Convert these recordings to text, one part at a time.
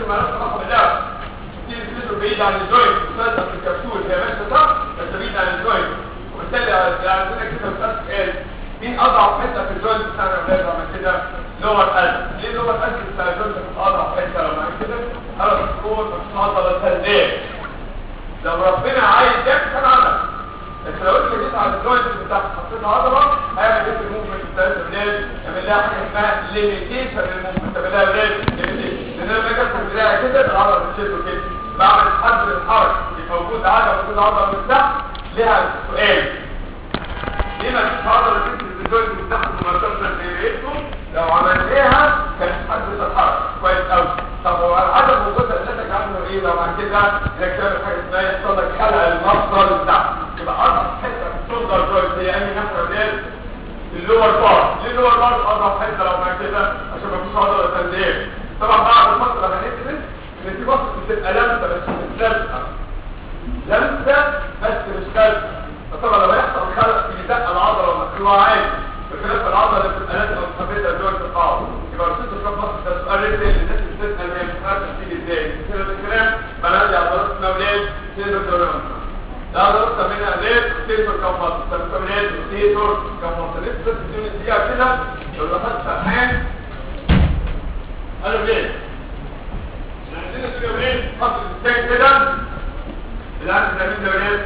كده مالهاش علاقه باللعب تيجي تلبس بعيد عن الجوينت تلزق في الكبسول هي ماشيه صح بس بعيد عن الجوينت وبالتالي عندنا كده بتاعت سؤال مين اضعف حته في الجوينت بتاع الاولاد لما كده لور قلب ليه لور قلب بتاع الجوينت اضعف حته لما كده قلب الكون مش عضله سلبيه لو ربنا عايز يعمل كان عمل بس لو انت جيت على الجوينت بتاعك حطيت عضله هيعمل ايه في الموفمنت بتاع الاولاد يعمل لها حاجه اسمها ليميتيشن للموفمنت تعمل لها اولاد ليميتيشن لان انا لما اجي افتح دراعي كده العضله بتشد كده بعمل حد للحركه يبقى وجود عضله وجود عضله من تحت ليها سؤال ليه ما فيش عضله تنزل في الجوينت من تحت مباشره زي ريتكم لو عملناها كانت حدث الحركه كويس قوي طب هو عدم وجودها نتج عنه ايه لو بعد كده انك تعمل حاجه اسمها يحصل لك خلع المفصل بتاعك يبقى اضعف حته في الشولدر جوينت هي انهي ناحيه ولاد اللور بارت ليه اللور بارت اضعف حته لو بعد كده عشان ما فيش عضله تنزيل طبعا بعد فتره هندرس ان في مصر بتبقى لمسه بس مش لمسه لمسه بس مش لمسه فطبعا لما يحصل خلق في دق العضله والمخلوع عادي بخلاف العضله اللي بتبقى لازم متثبته جوه القاع يبقى رصيد الشرط مصر ده سؤال ريت اللي الناس بتسال هي بتعرف تيجي ازاي كده الكلام بنادي عضلات الاولاد تقدر تقول لا عضلات منها ليه تيتور كم فصل تمرينات تيتور كم فصل لسه بس تدوني دقيقه كده لو لاحظت فرحان قالوا ليه عندنا كده ولاد خط الستاك كده العكس ده مين ده ولاد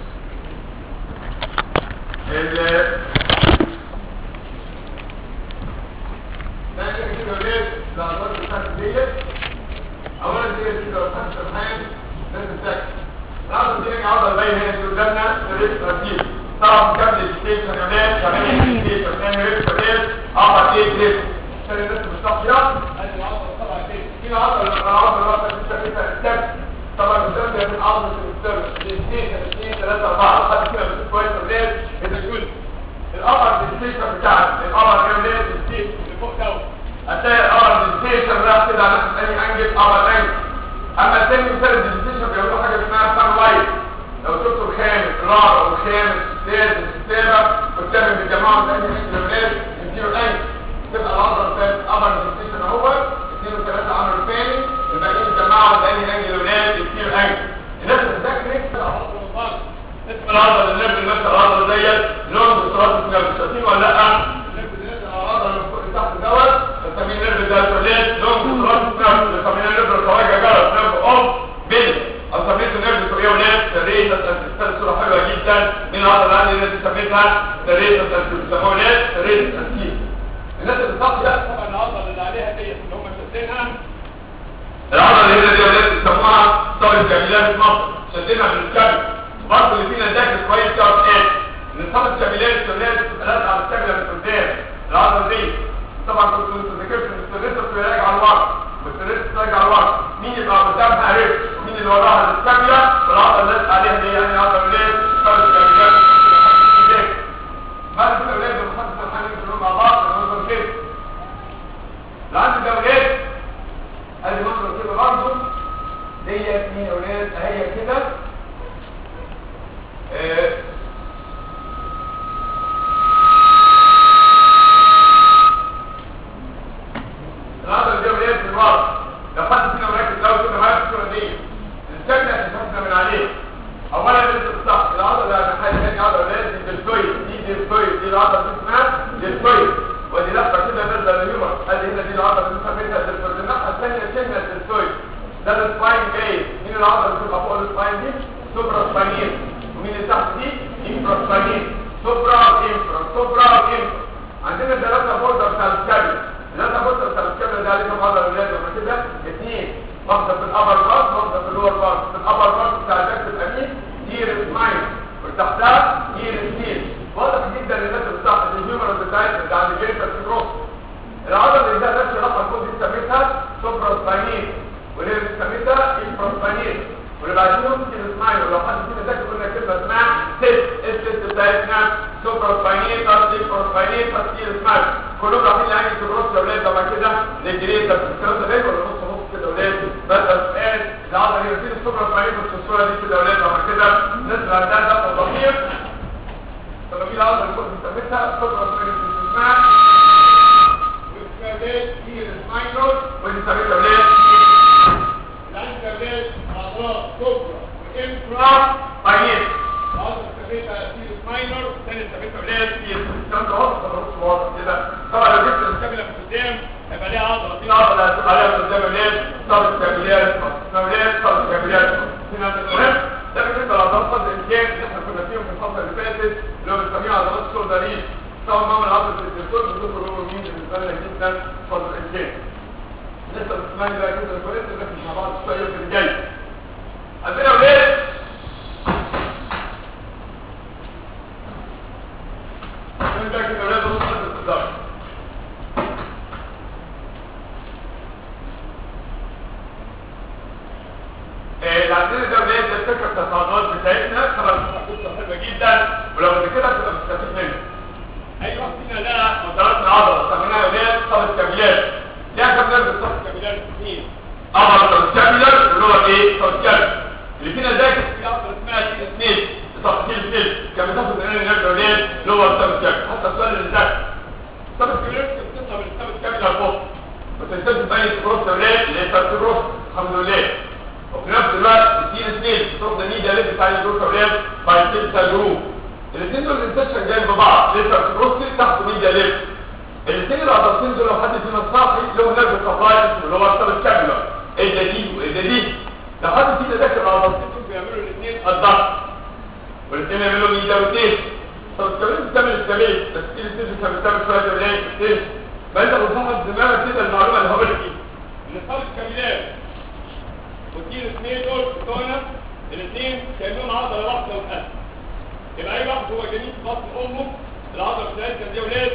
ال ثاني كده ولاد العضلات بتاعت ديت اولا دي كده لو خدت الحين لازم تاكل العضله دي عضله باينه هنا في قدامنا ريس راسيل طبعا كابل ستيشن يا ولاد كمان ستيشن كمان ريس ولاد ابر ايه ريس عشان الناس مش صاحيه ادي العضله طبعا دي في عضله العضله اللي بتسميها الستب طبعا بتسميها من عضله الستب ستيشن 2 3 4 لحد كده بس كويس ولاد اذا كنت الابر ستيشن بتاعك الابر يا ولاد ستيشن اللي فوق دوت هتلاقي الار ديجيتيشن راح كده على اي انجل ار انجل اما الثاني مثال الديجيتيشن بيعملوا حاجه اسمها فان وايت لو شفتوا الخامس الرابع والخامس السادس السابع والثامن بيتجمعوا في انهي انجل الولاد يديله انجل تبقى العضله بتاعت الابر ديجيتيشن اهو اثنين وثلاثه عملوا ثاني الباقيين اتجمعوا في انهي انجل الولاد يديله انجل الناس بتذاكر اسم العضله اللي نبي مثلا العضله ديت لون بصراحه اسمها شايفين ولا لا العضله اللي فوق تحت دوت التمرين نرف ده توليد لونج تراس نرف التمرين نرف الخواجه جرس نرف اوف بيل التمرين نرف سوريا ولاد سريه التنسيق صوره حلوه جدا من العضله اللي الناس سميتها سريه التنسيق بيسموها ولاد سريه التنسيق الناس اللي بتاخد طبعا العضله اللي عليها ديت اللي هم شادينها العضله اللي هنا دي ولاد بيسموها طاقه كاملات مصر شادينها من الكبد برضه اللي فينا ذاكر كويس يعرف ايه ان طاقه كاملات ولاد بتبقى على الكامله من قدام العضله دي طبعا كنت ذاكرت ان الستريس بيراجع الورق والستريس بيراجع الورق مين يبقى قدامها ريس مين اللي وراها الكامله والعضله اللي لازقه عليها دي يعني عضله ليه طرف الكاملات بعد كده اولاد بنخصص الحاجات كلهم مع بعض نوصل كده العند ده اولاد ادي نوصل كده برضه ديت مين يا اولاد اهي كده آه العضله دي ولاد في الوسط لو حد فينا مركز لو كده معايا في الصوره دي الكامله اللي من عليه اولا لسه الصح العضله اللي حاجه ثانيه عضله ولاد دي دلتويد دي دلتويد دي العضله دي اسمها دلتويد ودي لفه كده نازله للهيومر ادي هنا دي العضله اللي بنسميها دلتويد الناحيه الثانيه شلنا الدلتويد ده السباين جاي مين العضله اللي بتبقى فوق السباين دي سوبرا سباينين ومين اللي تحت دي انفرا سباينين سوبرا وانفرا سوبرا وانفرا عندنا ثلاثه بوردر بتاع الكابل ثلاثه بوردر بتاع الكابل ده عليهم عضله ولاد وما كده اثنين واحده في الابر بارت واحده في اللور بارت في الابر بارت بتاع الجسم الامين هير سمايل وتحتها هير ستيل واضح جدا للناس اللي تحت الهيومر بتاعت بتاع الجيرتا سكروس العضله اللي ده نفس الرقم كود دي سميتها سوبرا سباينين واللي سميتها انفرا سباينين واللي بعدين ممكن اسمعي ولو حد فينا ذاكر قلنا كلمه اسمها ست الست بتاعتنا سوبرا سباينين تاس انفرا سباينين تاس هير سمايل كلهم عارفين يعني سكروس يا ولاد طبعا كده الجريتا الكلام ده ليه ولا نص نص كده ولاد بس السؤال العضله هي فين السوبرا سباينين في الصوره دي كده ولاد طبعا كده نزرع ده ده الضمير طب في العضله اللي كنت سميتها سوبرا سباينين اسمها اسمها دي هي السمايل ودي سميتها ولاد سوبرا وانفرا باينيس العضله سميتها سيريس ماينر الثانيه سميتها ولاد سيريس الكلام ده واضح ولا مش واضح كده طبعا لو جبت الكاميرا من قدام هيبقى ليها عضله في عضله هتبقى عليها من قدام ولاد صارت كابيلات ولاد صارت كابيلات هنا تمام ده بالنسبه لعضلات قدر الامكان اللي احنا كنا فيهم في الفتره اللي فاتت اللي هو بنسميها عضلات الشولدرين طبعا ما من عضله الدكتور بتدخل هو مين بالنسبه لنا جدا قدر الامكان لسه بتسمعني بقى كده كويس نركز مع بعض شويه في الجاي عندنا ولاد عندنا كده ولاد نص الصدر اللي عندنا ده ولاد ده الفكره بتاعت العضلات بتاعتنا طبعا قصه حلوه جدا ولو بعد كده تبقى مستفيد منها اي واحد فينا لقى مدارات عضله سميناها ولاد صف الكابيلات ليها كام نرد صف الكابيلات اثنين اه صف الكابيلات اللي هو ايه صف الكابيلات اللي فينا ذاكر في عضله اسمها تي سميث تفصيل سميث كان بتاخد من النرد ولاد اللي هو صف الكابيلات حتى السؤال اللي ذاكر صف الكابيلات بتطلع من صف الكابيلات فوق ما تنساش تبين الكروس ولاد اللي هي صف الكروس الحمد لله وفي نفس الوقت التين سنيل بتروح لمين ده اللي بتاع الجروب اولاد بايتين جروب الاثنين دول الانسكشن جنب بعض لسه بروستي تحت ميديا ليف الاثنين العضلتين دول لو حد فينا صاحي له نيرف سبلاي اللي هو السب الكابيلر ايه ده دي وايه ده دي لو حد فينا ذاكر العضلتين دول بيعملوا الاثنين الضغط والاثنين يعملوا ميديا روتيشن طب الكابيلر بتعمل الكابيلر بس في الاثنين كان بتعمل شويه كابيلر كتير فانت بتصحح دماغك كده المعلومه اللي هقول لك ان صار الكابيلر والدين اثنين دول بتوعنا الاثنين كانهم عضله واحده وقلب يبقى اي واحد هو جنين في بطن امه العضله بتاعتنا دي ولاد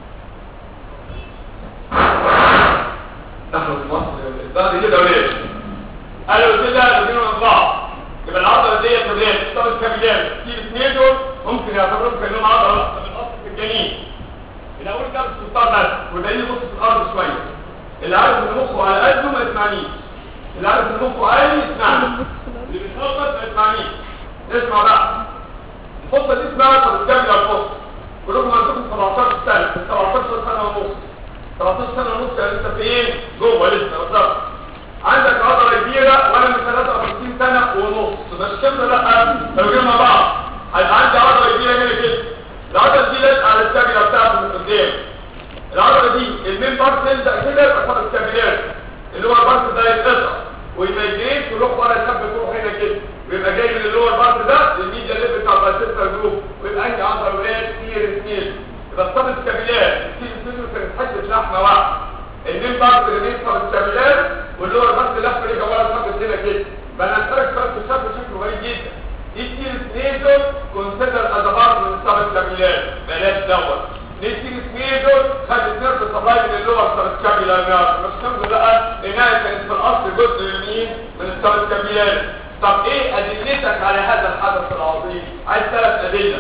نحن في مصر ده دي كده ولاد قالوا كده الاثنين من بعض يبقى العضله ديت ولاد طب الكابيلات في الاثنين دول ممكن يعتبروا كانهم عضله واحده من اصل في الجنين الاول ده السلطان بس والباقي يبص في الارض شويه اللي عارف ان مخه على قده ما يسمعنيش اللي عارف ان مخه عالي يسمعني اللي بيتنطط ما يسمعنيش اسمع بقى الفصل دي اسمها ترجمه الفصل كلكم عندكم 17 سنه 17 سنه ونص 17 سنه ونص يعني انت فين جوه لسه بالظبط عندك عضله كبيره وانا من 53 سنه ونص بس كده لا لو جينا مع بعض هيبقى عندي عضله كبيره هنا كده العضله دي لازقه على الكابيلا بتاعته من قدام العضله دي المين بارت تلزق كده يبقى فاضل الكابيلات اللي هو البارت ده يتقطع ويميجريت ويروح ورا الكب تروح هنا كده ويبقى جاي من اللور بارت ده للميديا ليفل بتاع الباسيستر جروب ويبقى عندي عضله ولاد كتير سنيل يبقى الصف الكابيلات كتير سنيل كانت حته لحمه واحده المين بارت اللي بيصف الكابيلات واللور بارت لفه رجع ورا الكب هنا كده فانا اسالك سؤال في الشكل شكله غريب جدا ايه كتير سنيل دول كونسيدر از بارت من الصف الكابيلات بلاش دوت نيجي اثنين دول خدت نيرف سبلاي من اللور سبسكابيلار نيرف مش كده بقى انها كانت في الاصل جزء يمين من السبسكابيلار طب ايه ادلتك على هذا الحدث العظيم عايز ثلاث ادله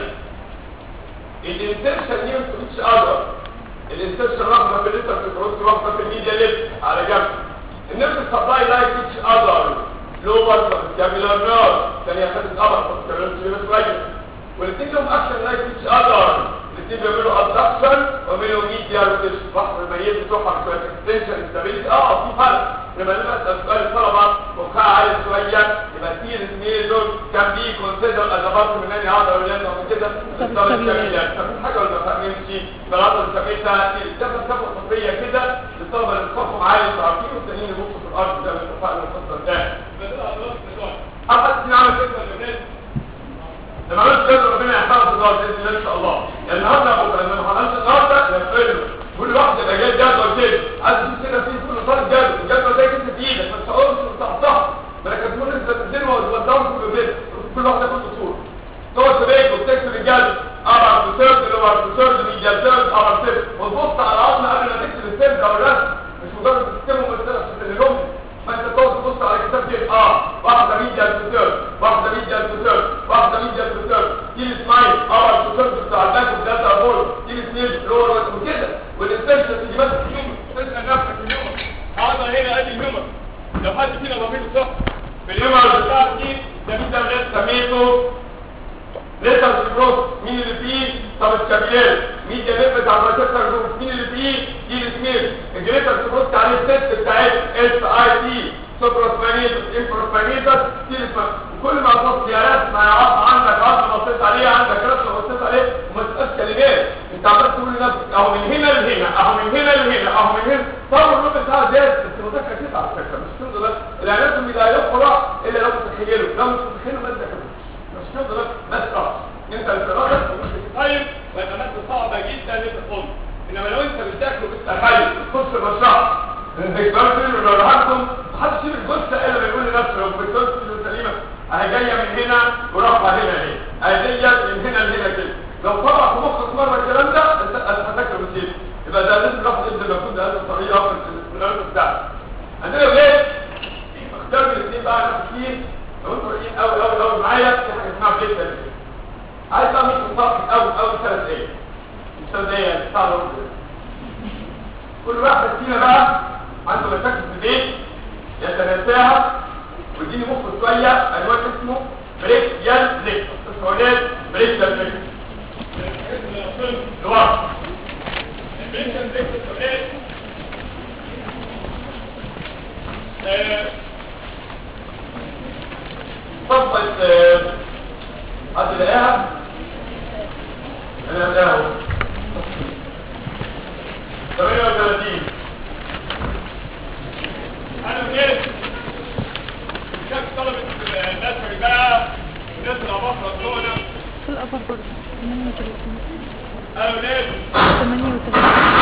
الانسرشن نيوز اتش اذر الانسرشن رغم في الليتر في الكروس رغم في الميديا ليفت على جنب النيرف سبلاي لايك اتش اذر لور سبسكابيلار نيرف ثانيه خدت ابر سبسكابيلار نيرف والاثنين لهم اكشن لايك اتش اذر الاثنين بيعملوا ادكشن وبيعملوا ميديا روتيشن بحر الميت بتوعها شويه اكستنشن ستابيليتي اه في فرق لما لما اسال سؤال الطلبه مخها عالي شويه يبقى في الاثنين دول كان بي كونسيدر از بارت من اني هذا ولا انت كده الطلبه الكامله فاهمين حاجه ولا ما فاهمينش يبقى العضله سميتها تاخد كفه طبيه كده للطلبه اللي مخهم عالي مش عارفين والتانيين يبصوا في الارض زي ما اتفقنا الفتره ده يبقى دول عضلات بتوع حد فينا عمل كده ولا ولاد لما عملت كده ربنا يحفظك النهارده باذن الله ان شاء الله يعني النهارده بكره لما ما عملتش النهارده يفعله كل واحد يبقى جاي جدول كده عايز تشوف كده في كل طالب جدول الجدول ده كده في ايدك ما تشعرش وتقطعه ما انا كنت انت تنزله وتودعه كله كده كل واحد ياخد صوره تقعد في بيتك وتكتب الجدول ابعت لسيرد اللي هو لسيرد من جدول ابعت سيرد وتبص على العظم قبل ما تكتب السيرد او الرسم مش مجرد تكتبه بس عشان تنقلهم ما انت تقعد تبص على كتاب كده اه واحده ميديا لسيرد واحده ميديا لسيرد واحده ميديا لسيرد دي السمايل اه السيرد بتاع الباك بتاع بول دي السنيل لور وكده والانسنشن تيجي بس في اليوم تسال نفسك اليوم هذا هنا ادي اليوم لو حد فينا ضميره صح في اليوم بتاعتي ده مين ده اللي سميته ليتر سكروس مين اللي فيه طب الكابيلات مين ده اللي بتاع الريسبتور جروب مين اللي فيه دي السميل الجليتر سكروس عليه الست بتاعت اس اي تي سوبروسبانيتس انفروسبانيتس تيلسمان وكل ما تبص يا رسمه يا عظم عندك عظم بصيت عليه عندك رسمه بصيت عليه وما تبقاش كلمات انت عمال تقول لنفسك اهو من هنا لهنا اهو من هنا لهنا اهو من هنا طور النوم بتاع زاد بس مذاكره كده على فكره مش كده بس الاناتومي لا يقرا الا لو تتخيله لو مش متخيله ما تذاكرش مش كده بس بس اه انت الفرادة طيب ويبقى مادة صعبة جدا ان انت تقول انما لو انت بتذاكره بالتخيل تخش المشروع الدكتور فيلم لو رحتم محدش يجيب الجثة الا بيقول لنفسه لو الدكتور فيلم سليمة اهي جاية من هنا ورفعة هنا اهي اهي جاية من هنا لهنا كده لو طلع في مخك مرة الكلام ده انت هتذاكره بسيط يبقى ده لازم الواحد يبدا المفروض بهذه الطريقة في الرد بتاعه عندنا ولاد اختار من الاثنين بقى ناخد فيه لو انتوا رايقين قوي قوي قوي معايا في حاجة اسمها بليت عايز بقى مش مصطفى اول اول ثلاث دقايق مش ثلاث دقايق يعني ساعه ونص كل واحد فينا بقى عنده مشاكل في البيت يتناساها ويديني مخه شويه عنوان اسمه بريك يال بريك التسهيلات بريك يال بريك لوحده البريك يال بريك التسهيلات صفحة حد لقاها انا لقاها 38 انا منين شاف طلبة الناس بقى الناس العباقرة بتوعنا في الأبر برضه 38 انا منين 38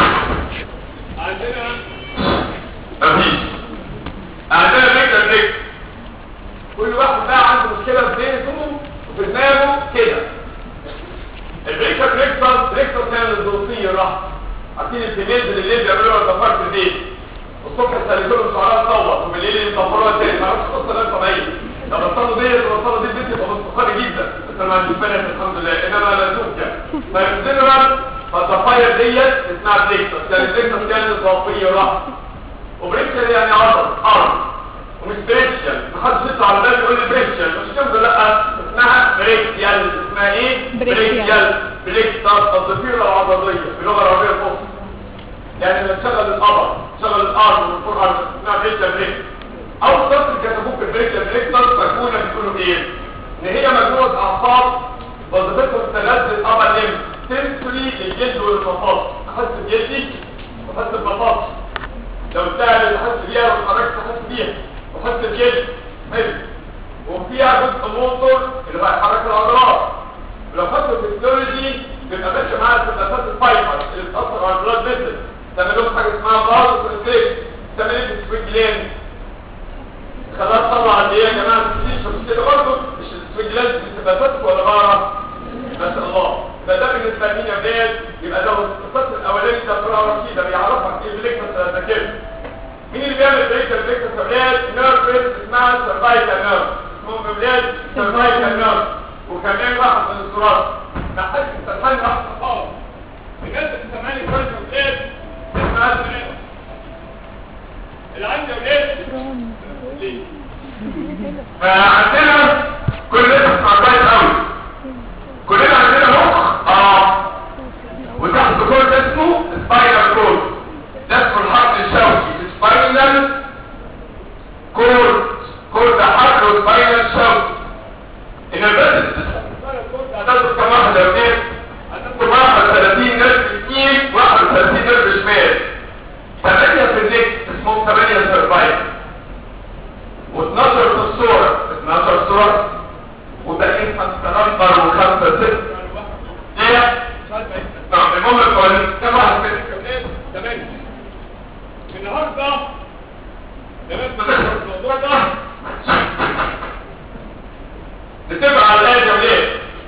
عندنا مفيش عندنا بريك بريك كل واحد بقى عنده مشكلة في ذهنه وفي دماغه كده البريكر بريكتر بريكتر كان الدوسية راح عارفين التميز اللي الليل بيعملوها الدفار في البيت الصبح يسلكوا شعرها تصوت وبالليل يدفروها تاني ما اعرفش قصه ده طبيعيه لو بطلوا ديت وبطلوا دي البيت يبقى مستقر جدا بس انا ما عنديش بنات الحمد لله انما لا توجد فالجنرال فالضفاير ديت اسمها بريكتر يعني بريكتر كانت ضوئيه راح وبريكتر يعني عضل ارض ومش بريكشن محدش يطلع على بالي يقول لي بريكشن مش كده لا اسمها بريكيال اسمها ايه بريكيال. بريكتر الضفيره العضليه باللغه العربيه الفصحى يعني لما تشغل القمر تشغل الارض والقرآن اسمها بريكيال بريك اول سطر كتبوه في البريكيال بريكتر مجموعه بيقولوا ايه ان هي مجموعه اعصاب وظيفتها تغذي القمر لم تنسلي للجلد والمفاصل احس بجلدي واحس بمفاصل لو بتعمل تحس بيها وتحركت تحس بيها وحس بجلد حلو وفيها جزء موتور اللي بقى يحرك العضلات ولو خدت التكنولوجي بيبقى ماشي معاها في الاساس الفايبر اللي بتاثر على البلاد فيسل تعمل لهم حاجه اسمها باز وكونستريكت تعمل ايه في السويت جلاند خلاص طلع قد ايه يا جماعه مش مش كده برضه مش السويت جلاند بتبقى فتح ولا بره ما شاء الله ده ده بالنسبه لمين يا ولاد يبقى ده القسم الاولاني ده قراءه رشيده بيعرفك ايه بليكتس ذاكرت مين اللي بيعمل بريكر بريكر سبلات نيرف ريس اسمها سيرفايكال نيرف اسمهم بلاد سيرفايكال نيرف وكمان واحد من الصراط محتاج تستنى واحد خالص الناس اللي بتسمعني كويس ولاد اسمها سبلات اللي عندي ولاد ليه فعندنا كلنا اسمع كويس قوي كلنا عندنا مخ اه وتحت كل اسمه سباينال كورد ده اسمه الحرف الشوكي سباينال كورد كورد حرف سباينال شوكي ان البس هتاخد كم واحد يا ولاد هتاخد 31 نرف يمين 31 نرف شمال 8 في النك اسمهم 8 سيرفايف و12 في الصورة 12 صورة وباقيين 5 نمبر و5 6 ليه؟ نعم المهم القوانين كم واحد في الكونات 8 النهارده لما نذكر الموضوع ده نتبع على الآية يا ولاد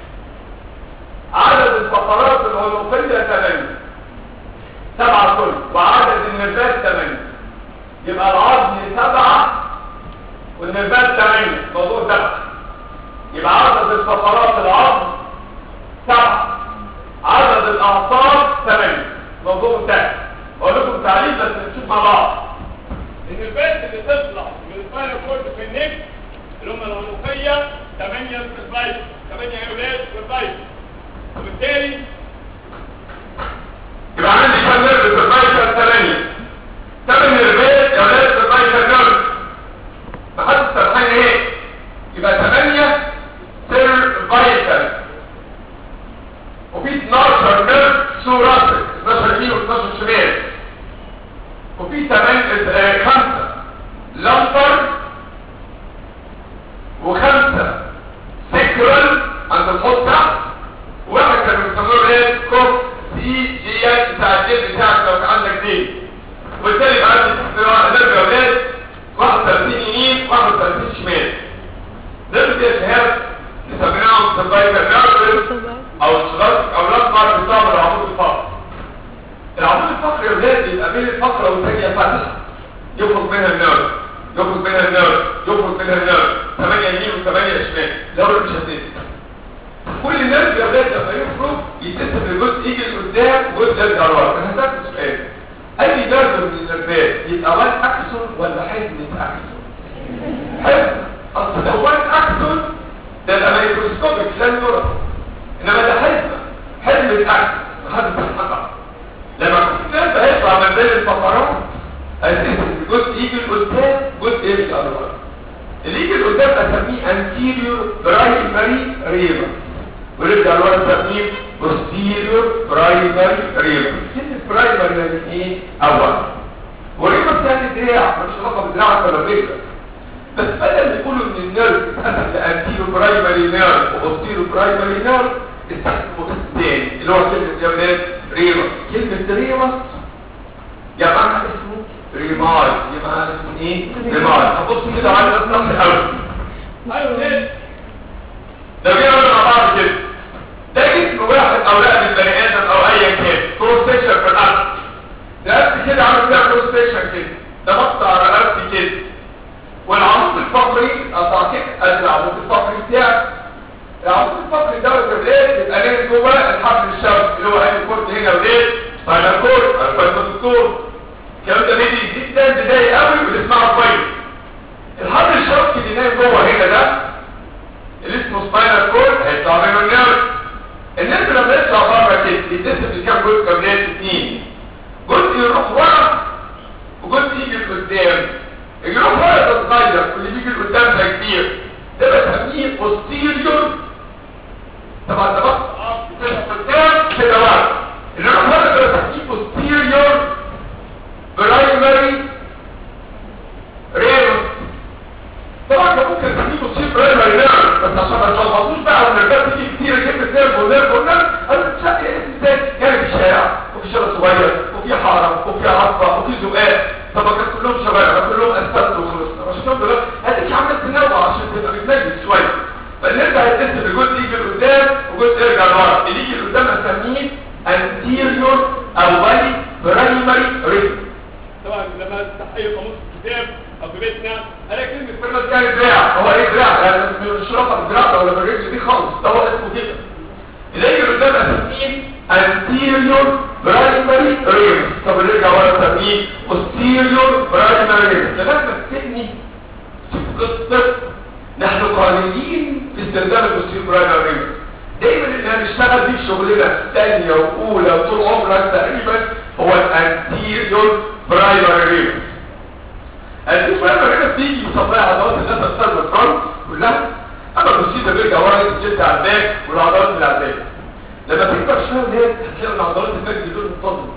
عدد الفقرات العنقية 8 سبعة كل وعدد النرفات 8 يبقى العظم سبعة والنرفات 8 موضوع سبعة يبقى عدد الفقرات العظم سبعة عدد الأعصاب 8 موضوع سهل أقول لكم تعريف بس نشوف مع بعض النرفات اللي تطلع من السباينال كورد في النك اللي هم العنقية 8 في الفايت 8 يا ولاد في الفايت وبالتالي يبقى عندي كام نيرف في الفايت 8 8 نيرفات يا ولاد في الفايت نيرف منها النار يخرج منها النار يخرج منها النار 8 يمين و8 شمال لو مش هتنسى كل الناس يا ولاد لما يخرج يتقسم لجزء يجي لقدام وجزء يرجع لورا انا هسألك سؤال اي درجه من النرفات يبقى وان اكسون ولا حزمه اكسون حزمه اصل لو وان اكسون ده يبقى مايكروسكوبيك لا يرى انما ده حزمه حزمه اكسون محدش بيتحقق لما كنت الناس هيطلع من بين الفقرات هيتقسم جزء يجي لقدام جزء يرجع لورا اللي يجي لقدام اسميه anterior primary rebus ونرجع لورا نسميه posterior primary rebus كلمة primary يعني ايه؟ اول وريبس يعني دراع ملوش علاقة بدراعك ولا برجلك بس بدل ما يقولوا ان النيرف اتقسم لانتيرو برايمري نيرف وبوستيرو برايمري نيرف استخدموا الثاني اللي هو كلمة يا ولاد ريبس كلمة ريبس يا معنى اسمه ريماي يا معنى اسمه ايه؟ ريماي هبص كده على الصف الاول ايوه ليه؟ لو جينا مع بعض كده ده جسم واحد او رقبه بني ادم او ايا كان كروس سيكشن في الارض رقبتي كده عامل فيها كروس سيكشن كده ده مقطع رقبتي كده والعمود الفقري قطع كده ادي العمود الفقري بتاعي العمود الفقري ده يا ولاد يبقى نازل جوه الحبل الشوكي اللي هو اي كورد هنا ولاد فانا كورد الفايتوسكور الكلام ده بيجي جدا بدايه قوي وتسمعه كويس الحبل الشوكي اللي نايم جوه هنا ده اللي اسمه سباينال كورد هيطلع منه النيرف النيرف لما يطلع بره كده يتقسم لكام جزء كابلات اثنين جزء يروح ورا وجزء يجي لقدام اللي يروح ورا ده صغير واللي بيجي لقدام ده كبير ده بسميه posterior طبعا ده بقى قدام كده ورا اللي يروح ورا ده بسميه posterior primary ramus طبعا ده ممكن تجيب تصيب برايمري نيرف بس عشان ما تلخبطوش بقى والنرفات تيجي كتير جبت نيرف ونيرف ونيرف انا بتشق ازاي يعني في الشارع وفي شارع صغير وفي حرم وفي عصبه وفي زقاق طب كان كلهم شوارع كلهم اسفلت وخلصنا عشان كده دلوقتي هديك عمال تنوع عشان تبقى بتنجز شويه فالنرفة هيتقسم لجزء يجي لقدام وجزء يرجع لورا اللي يجي لقدام اسميه anterior او بالي برايمري ريتم طبعا لما تحقيق قاموس الكتاب او في بيتنا الاقي كلمه برمز يعني دراع هو ايه دراع يعني مش رقم الدراع ده ولا بالرجل دي خالص ده هو اسمه كده اللي يجي قدام اسميه anterior primary ramus طب اللي يرجع ورا اسميه posterior primary ramus لغايه ما تسيبني في قصه نحن قانونيين في استخدام البوستيريور برايمري ramus دايما اللي هنشتغل بيه في شغلنا ثانيه واولى وطول عمرك تقريبا هو الانتيريور برايمري ريمس الانتيريور برايمري ريمس بيجي يصنع عضلات الناس السلب الفرنس كلها اما البوستيريور ده بيرجع ورا الجلد على الباك والعضلات اللي على الباك لما تكبر شويه ديت هتلاقي ان عضلات الباك دي دول منتظمه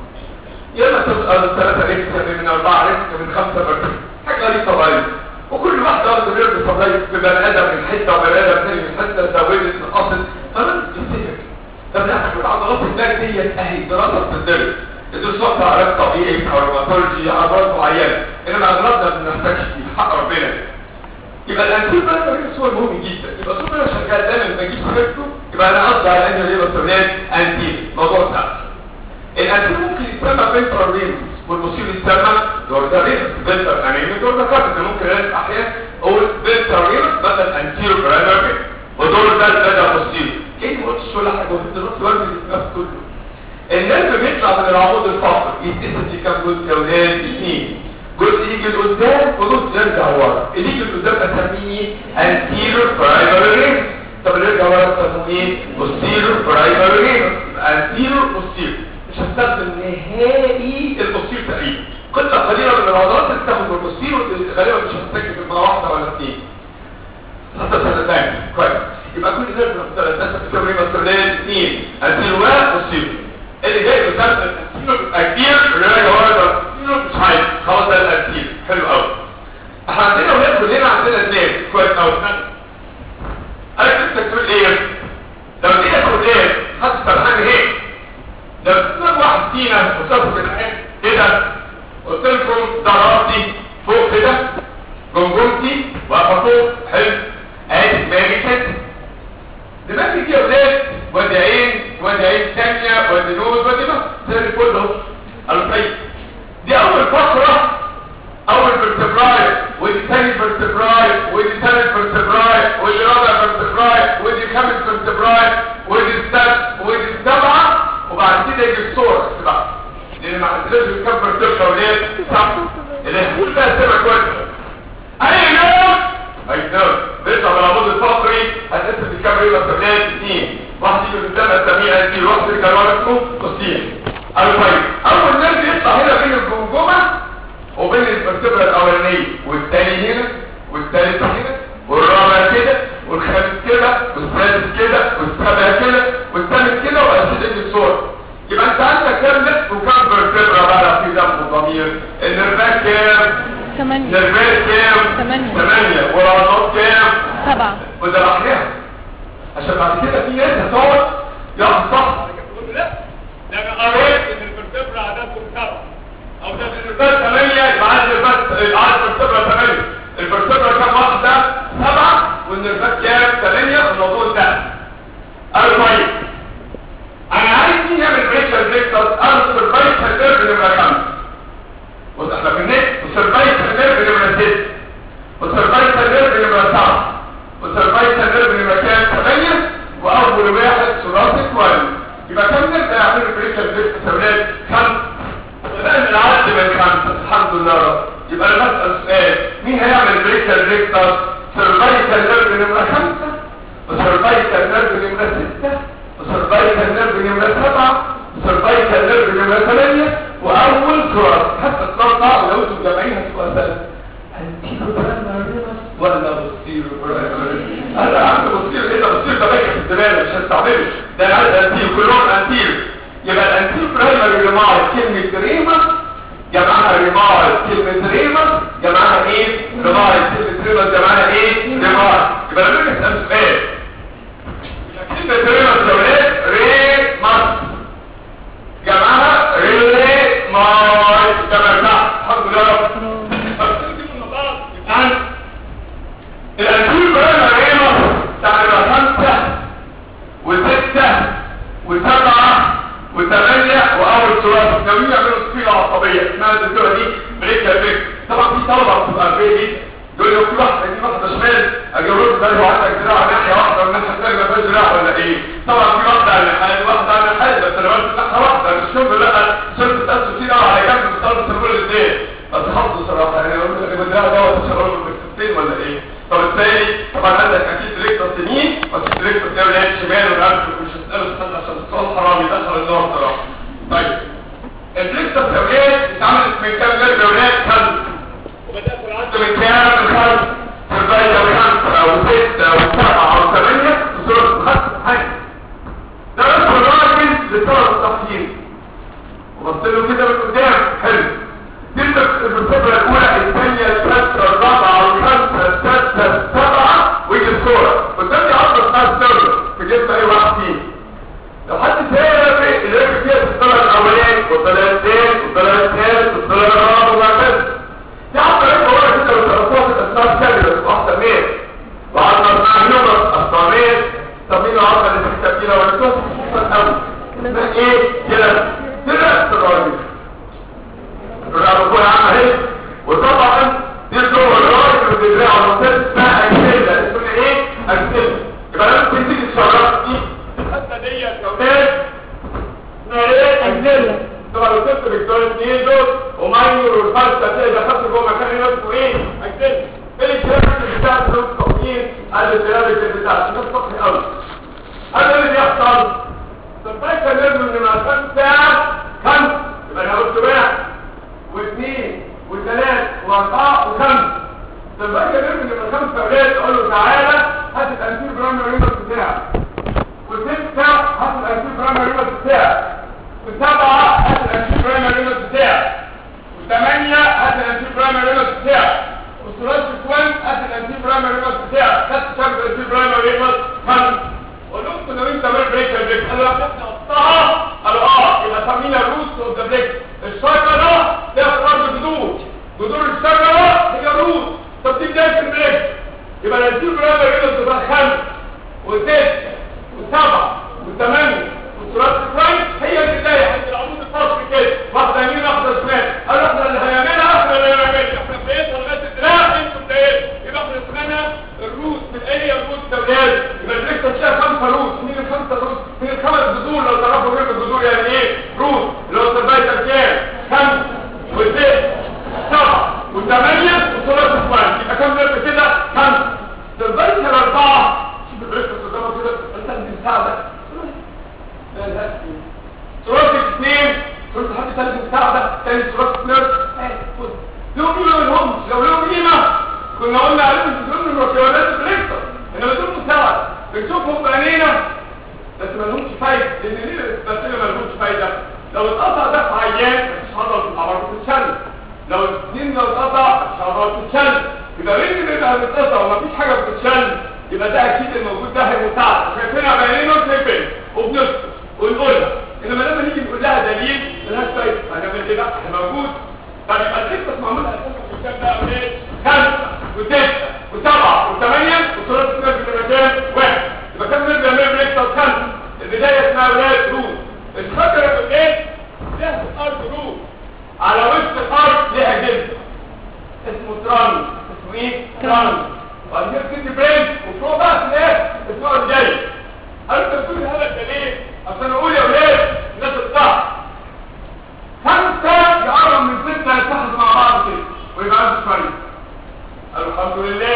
يا اما تبقى 3 ريكس من 4 ريكس من 5 ريكس حاجه غريبه طبيعيه وكل واحده واخده بيرد صدايق في بني ادم من حته وبني ادم تاني من حته زودت نقصت فلازم تفتكر طب لا كل عضلات الباك ديت اهي دراسه بتدرس الدراسات بتاع علاج طبيعي بتاع روماتولوجي عضلات معينه انما اغلبنا ما بنحتاجش فيه حق ربنا يبقى الانتيب بقى هو مهم جدا يبقى طول ما انا شغال دايما بجيب سيرته يبقى انا قصدي على ان ليه مسؤوليات انتيب موضوع سهل الانتيب ممكن يتسمى بنترال ريمس والمصير يتسمى دوردا ريمس بنتر انيمي دوردا كابت ممكن ناس احيانا اقول بنتر ريمس بدل انتيرو برايمري ودور ده بدل مصير كده ما قلتش ولا حاجه وانت دلوقتي برمي الناس كله النرف بيطلع من العمود الفقري يتقسم لكام جزء يا ولاد اثنين جزء يجي لقدام وجزء يرجع ورا اللي يجي لقدام اسميه anterior primary ramus طب اللي يرجع ورا اسمه ايه posterior primary ramus anterior posterior مش هستخدم نهائي البوستير تقريبا قطعه قليله من العضلات اللي بتاخد البوستير غالبا مش هتستكشف مره واحده ولا اثنين حتى سنتين كويس يبقى كل ده مثلا الناس بتكون ايه مسؤولين اثنين anterior وبوستير اللي جاي بتاعت الانتيرو بيبقى كبير اللي راجع ورا ده الانتيرو مش عايز خلاص ده الانتيرو حلو قوي احنا عندنا ولاد كلنا عندنا اثنين كويس قوي انا كنت تقول ايه لو ادينا تقول ايه حد فرحان ايه لو تسمع واحد فينا وصفه في العين كده قلت لكم ده راسي فوق كده جمجمتي واقفه فوق حلو ادي دماغي كده دماغي دي يا ولاد وادي عين وادي عين ودي تاني فيرتبراي ودي تالت فيرتبراي ودي رابع فيرتبراي ودي خامس فيرتبراي ودي السادس ودي السبعة وبعد كده يجي الصورة بقى لان ما عندناش كام فيرتبراي وليه؟ صح اللي هنقول بقى سمع كويس اي نوم اي نوم بيطلع من العمود الفقري هتقسم الكام ريبة سبلات اثنين واحد يجي قدام السميع انتي واحد يجي ورا اسمه قصير طيب اول نرد يطلع هنا بين الجمجمه وبين الفرتبرا الاولانيه والتاني هنا والتالت هنا والرابع كده والخامس كده والسادس كده والسابع كده والثامن كده واسيد الصور يبقى انت عندك كام نفس وكام فرتبرا بقى في دم وضمير النرفات كام ثمانية نرفات كام ثمانية. ثمانية والعضلات كام سبعة وده لوحدها عشان بعد كده في ناس هتقعد ياخد صح لا ده انا قريت ان الفرتبرا عددهم سبعه او ده الفرتبرا ثمانيه يبقى عدد الفرتبرا يبقى عدد الفرتبرا ثمانيه الفرتبرا كام واحده سبعه والنرفات كام ثمانيه الموضوع ده قالوا طيب انا عايز مين يعمل بريشر ديكتور قالوا السرفايفل نيرف نمره خمسه بص احنا في النت والسرفايفل نيرف نمره سته والسرفايفل نيرف نمره سبعه والسرفايفل نيرف نمره كام ثمانيه واول واحد ثلاثي كويس يبقى كم نبدا يعمل بريشر ديكتور ثمانيه خمسه بدأنا نعد من خمسه الحمد لله رب يبقى انا بسال سؤال مين هيعمل بريشر ديكتور سرفايفل نيرف نمره خمسه وسرفايفل نيرف نمره سته وسرفايفل نيرف نمره سبعه وسرفايفل نيرف نمره ثمانيه واول تراث حتى التراث صعب لو انتم جامعين هتبقى سهل هنتيجه برايمري ولا بصيروا برايمري انا عم بصير ايه ده بصير ده باكي في الزباله مش هستعمله ده انا عايز انتيل كلهم انتيل يبقى الانتيل برايمري ريمار كلمه ريما جمعها ريمار كلمه ريما جمعها ايه ريمار كلمه ريما جمعها ايه ريمار يبقى لما نيجي نسال سؤال كلمه ريما سؤال ريمار جمعها ريلي ماي جمعتها الحمد لله رب الآن الأنتيل برايمري ريما تعمل خمسة وستة وسبعة وثمانية وأول ثلاثة ناويين يعملوا صفيلة عصبية اسمها الدكتورة دي بريكا بريك طبعا في طلبة بتبقى بيبي يقول لي في واحدة دي واحدة شمال أجاوب ده هو عندك دراع ناحية واحدة والناحية الثانية ما فيهاش دراع ولا إيه؟ طبعا في واحدة على الحال واحدة على الحال بس أنا قلت ناحية واحدة مش شوف لا شفت تأسس كتير أه على جنب بتطلب تقول الاثنين بس حظ صراحة يعني أقول لك الدراع ده تشغله بالكتين ولا إيه؟ فبالتالي طبعا عندك اكيد ريكتور سنين واكيد ريكتور تلاقي ناحيه شمال والقلب مش هتساله استنى عشان الصوت حرام يدخل النار صراحه طيب الريكتور سويات اتعملت من كام نرجع ولاد خمس وبدات العد من كام من خمس سرباية خمسة او ستة او سبعة او ثمانية وصورة خمسة حاجة ده بس الراجل لطلب التقييم وبص له كده من قدام حلو تبدأ بالصفرة الأولى الثانية الثالثة الرابعة الخامسة السادسة السابعة ويجي الصورة قدامي عصر اسمها السورة في جسم أي واحد فيه لو حد سابق اللي راكب فيها في الصورة الأولاني والصلاة الثاني والصلاة الثالث والصلاة الرابعة وهكذا دي عصر ايه هو كده والترفوات الأسماء الكاملة واحدة مين وعصر اسمها نمرة أسطامين طب مين العصر اللي في الكتابين ولا كده أول اسمها ايه؟ كده كده الراجل الرابطة عامة اهي وطبعا دي الجوه الراجل والدراع والمنطقة اسمها اكسلة اسمها ايه؟ اكسلة يبقى لازم تيجي تشرف دي الحتة دي كمان اسمها ايه؟ اكسلة طبعا لو سبت بكتور اثنين دول وماينور والفلسة تلاقي دخلت جوه مكان هنا اسمه ايه؟ اكسلة فين الكلام بتاع الفلوس التقييم هذا الكلام بتاع الناس سطحي قوي هذا اللي بيحصل سبايك نرمي من المسافة ساعة خمسة يبقى انا قلت واحد واثنين وثلاث واربعة وخمسة لما اجي نرمي من الخمسة اولاد اقول له تعالى هات الانتيل برامج ريموت بتاعك وستة هات الانتيل برامج ريموت بتاعك وسبعة هات الانتيل برامج ريموت بتاعك وثمانية هات الانتيل برامج ريموت بتاعك وثلاث كوان هات الانتيل برامج ريموت بتاعك خدت كام الانتيل برامج ريموت خمسة قلت لو انت بريك بريك بريك قالوا يا ابني قطعها قالوا اه يبقى سمينا روت اوف ذا بريك الشجره فيها فرد جذور جذور الشجره هي روت طب دي بدايه البريك يبقى الانتيل برامج ريموت بتاع خمسة وستة وسبعة وثمانية والثلاث كويس هي البداية عند العمود الفصل كده واحدة يمين واحدة شمال قالوا احنا اللي هيعملها احنا اللي هنعملها احنا بدايتها لغاية الدراع انتوا يبقى مين اللي بيبقى متقطع ومفيش حاجه بتتشل يبقى ده اكيد الموجود ده هيمساعد شايفينها بعينينا وشايفين وبنسكت ونقولها انما لما نيجي نقول لها دليل ملهاش فايده هنعمل ايه بقى؟ هيبقى طب يبقى القصه معموله اساسا في الكتاب ده اولاد خمسه وسته وسبعه وثمانيه وثلاث سنين في المكان واحد يبقى كم نرجع نعمل اكتر خمسه البدايه اسمها اولاد روت الشجره في الايه؟ لها في الارض روت على وش الارض لها جلد اسمه ترانس اسمه ايه؟ ترانس وبعد كده بتدي بريد وفوق بقى في الايه؟ اسمه الجاي انت بتقول الهدف ده ليه؟ عشان اقول يا ولاد الناس الصح خمسة يقرب من ستة يتحدوا مع بعض كده ويبقى عنده شوية قالوا الحمد لله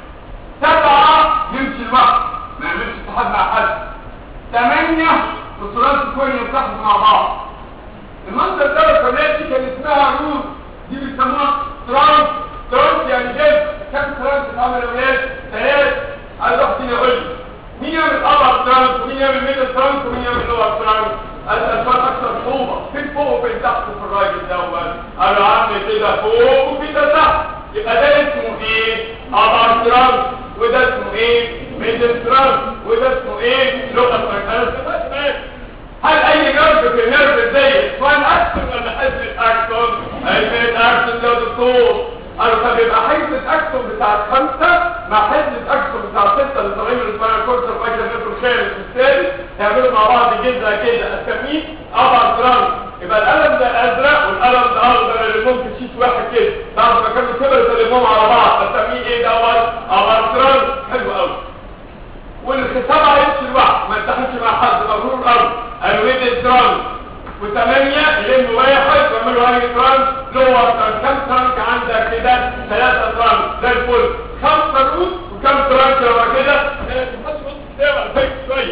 سبعة يمشي لوحده ما يعملش اتحاد مع حد ثمانية وصلات كوين يتحدوا مع بعض المنطقة الثالثة كلها دي كان اسمها روز دي بيسموها ترانس ترانس يعني جلد كم ترانس اتعمل يا ولاد؟ ثلاث عايز واحد فينا يقول لي مين يعمل ابر ترانس ومين يعمل ميدل ترانس ومين يعمل لور ترانس الأسفل أكثر صعوبة فين فوق وفين تحت في الراجل دوت قالوا عم كده فوق وفي ده تحت يبقى ده اسمه ايه؟ أبر ترانس وده اسمه ايه؟ ميدل ترانس وده اسمه ايه؟ لغة ترانس هل أي نرف في نرف زي سواء أكسون ولا حزب أكسون؟ أي أكسون ده دكتور قالوا طب يبقى حزب أكسون بتاع خمسة مع حزب أكسون بتاع ستة اللي طالعين من الاسبوع الكورس وفاكر نفسه الخامس والسادس يعملوا مع بعض جزء كده اسميه ابر ترانس يبقى القلم ده ازرق والقلم ده اخضر اللي ممكن شيت واحد كده بعد ما كانوا كبروا سلموهم على بعض اسميه ايه دوت ابر ترانس حلو قوي والسبعه يمشي لوحده ما يتحدش مع حد مغرور الارض الويد ترانس وثمانية يلم واحد ويعملوا هاي ترانس لور ترانس كم ترانس عندك كده ثلاثة ترانس زي الفل خمسة روس وكم ترانس لو كده تحط نص كتاب على فكرة شوية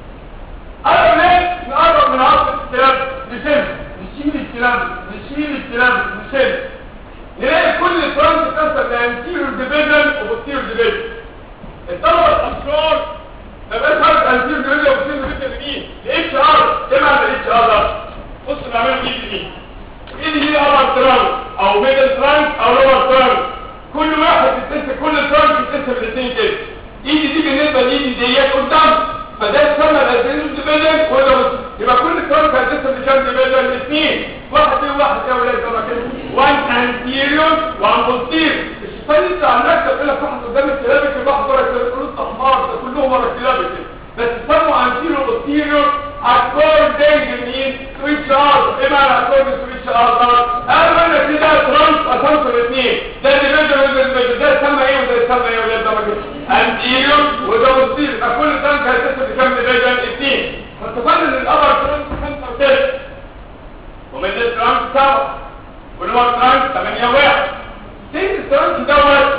أنا ليه نقرب من عصر الكلاب نشم نشيل الكلاب نشيل الكلاب نشم نلاقي كل ترانس تنسب لانتيريور ديفيجن وبوستيريور ديفيجن الطلبة الأشرار ما بقاش عارف انتيريور ديفيجن وبوستيريور ديفيجن مين؟ الاتش ار ايه معنى الاتش ار ده؟ بص نعمل ايه دي ايه اللي هي ابر ترانس او ميدل ترانس او لور ترانس كل واحد يتسم كل ترانس يتسم الاثنين كده ايدي دي بالنسبه لايدي ديت قدام فده يسمى الادرينال ديفيجن ولا بس يبقى كل ترانس هيتسم لكام ديفيجن اثنين واحد ايه واحد يا ولاد زي ما كده وان انتيريور وان بوستيريور الشيطان يطلع على نفسه يقول لك واحد قدام الكلابك واحد ورا الكلابك كلهم احمر ده كلهم ورا الكلابك بس يسموا انتيريور بوستيريور according لمين switch ار ايه معنى according switch ار ده قالوا انا كده ترانس اسامه الاثنين ده ديفيجن وده ديفيجن ده يسمى ايه وده يسمى ايه وده يسمى كده انتيريور وده بوستيريور فكل ترانس هيتسم لكام ديفيجن اثنين فتفضل ان الابر ترانس خمسه وثلاثه ومن الترانس سبعه واللور ترانس ثمانيه واحد سين الترانس دوت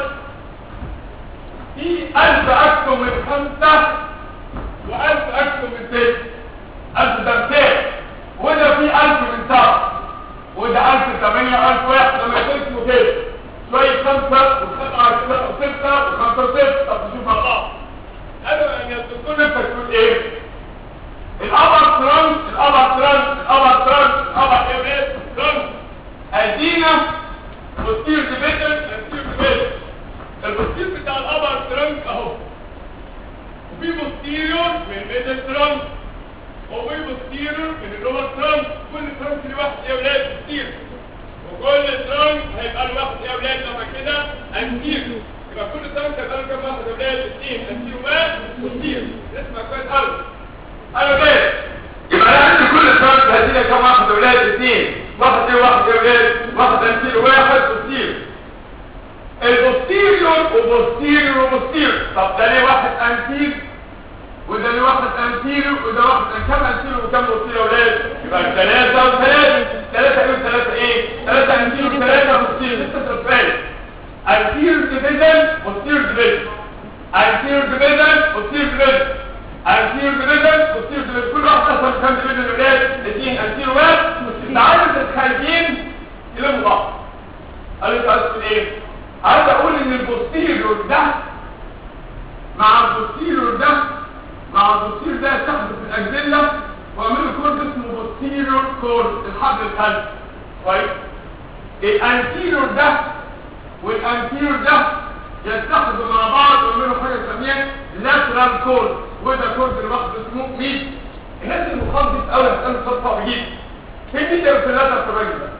في 1000 اكتر من خمسه وألف أكثر من ست ألف دمتين وده في ألف من سبعة وده ألف ثمانية ألف واحد لما يقسموا كده شوية خمسة وسبعة وستة وخمسة وستة طب نشوف مع بعض أنا يعني الدكتور أنت تقول إيه؟ الأبر ترانس الأبر ترانس الأبر ترانس الأبر إيه ترانس أدينا بوستير ديفيجن بوستير ديفيجن البوستير بتاع الأبر ترانس أهو وفي بوستيريور من الميدل ترانس وفي بوستيريور من اللور ترانس كل ترانس لوحده يا ولاد بوستير وكل ترانس هيبقى لوحده يا ولاد لما كده انتيريور يبقى كل ترانس هيبقى له كام واحد يا ولاد اثنين انتيريور واحد بوستيريور اسمع كويس قوي انا كده يبقى انا عندي كل ترانس هدينا كام واحد يا ولاد اثنين واحد ايه واحد يا ولاد واحد انتيريور واحد بوستيريور البوستيريور وبوستيريور وبوستيريور طب ده ليه واحد انتير وده ليه واحد انتيريور وده واحد كم انتيريور وكم بوستيريور يا ولاد يبقى ثلاثة وثلاثة ثلاثة ايه وثلاثة ايه ثلاثة انتيريور وثلاثة بوستيريور ستة سؤال انتيريور ديفيجن بوستيريور ديفيجن انتيريور ديفيجن بوستيريور ديفيجن انتيريور ديفيجن بوستيريور ديفيجن كل واحد اصلا كم ديفيجن يا ولاد اثنين انتيريور واحد تعالوا الخارجين يلموا بعض قالوا انت عايز تقول ايه عايز اقول ان البوستيريور ده مع البوستيريور ده مع البوستيريور ده يستخدم في الاجزله واعملوا كورد اسمه بوستيريور كورد الحبل الخلفي كويس الانتيريور ده والانتيريور ده يتحدوا مع بعض ويعملوا حاجه اسميها لاترال كورد وده كورد اللي باخد اسمه ميد هذه المقام دي في اول هتقابل صوت صعب جدا في ميد في اللاترال في الراجل ده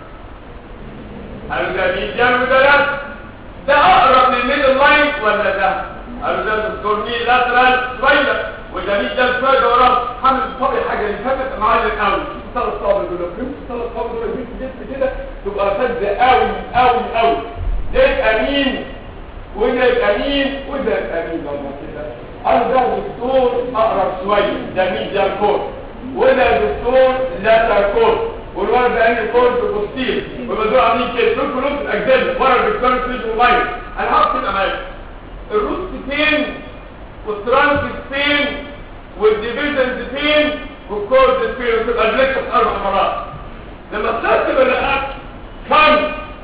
قالوا ده ميديان وده لاترال ده اقرب للميدل لاين ولا ده قالوا ده الدكتور مين لاترال شويه وده ميديان شويه ده وراه حامل طبي حاجه اللي فاتت معلم قوي ثلاث صابر دول فهمت ثلاث صابر دول جبت جبت كده تبقى فزه قوي قوي قوي ده يبقى مين وده يبقى مين وده يبقى مين لما كده قالوا ده دكتور اقرب شويه ده ميديان كور وده دكتور لاترال كور والورد ده انهي كورد بوستير وبدور عاملين كده دول كلهم في الاجزاء ورا الدكتور فيجن لاين انا هقف كده معاك الروت فين والترانسيت فين والديفيجنز فين والكورد فين وتبقى البلكس اربع مرات لما ترتب الرقات خمس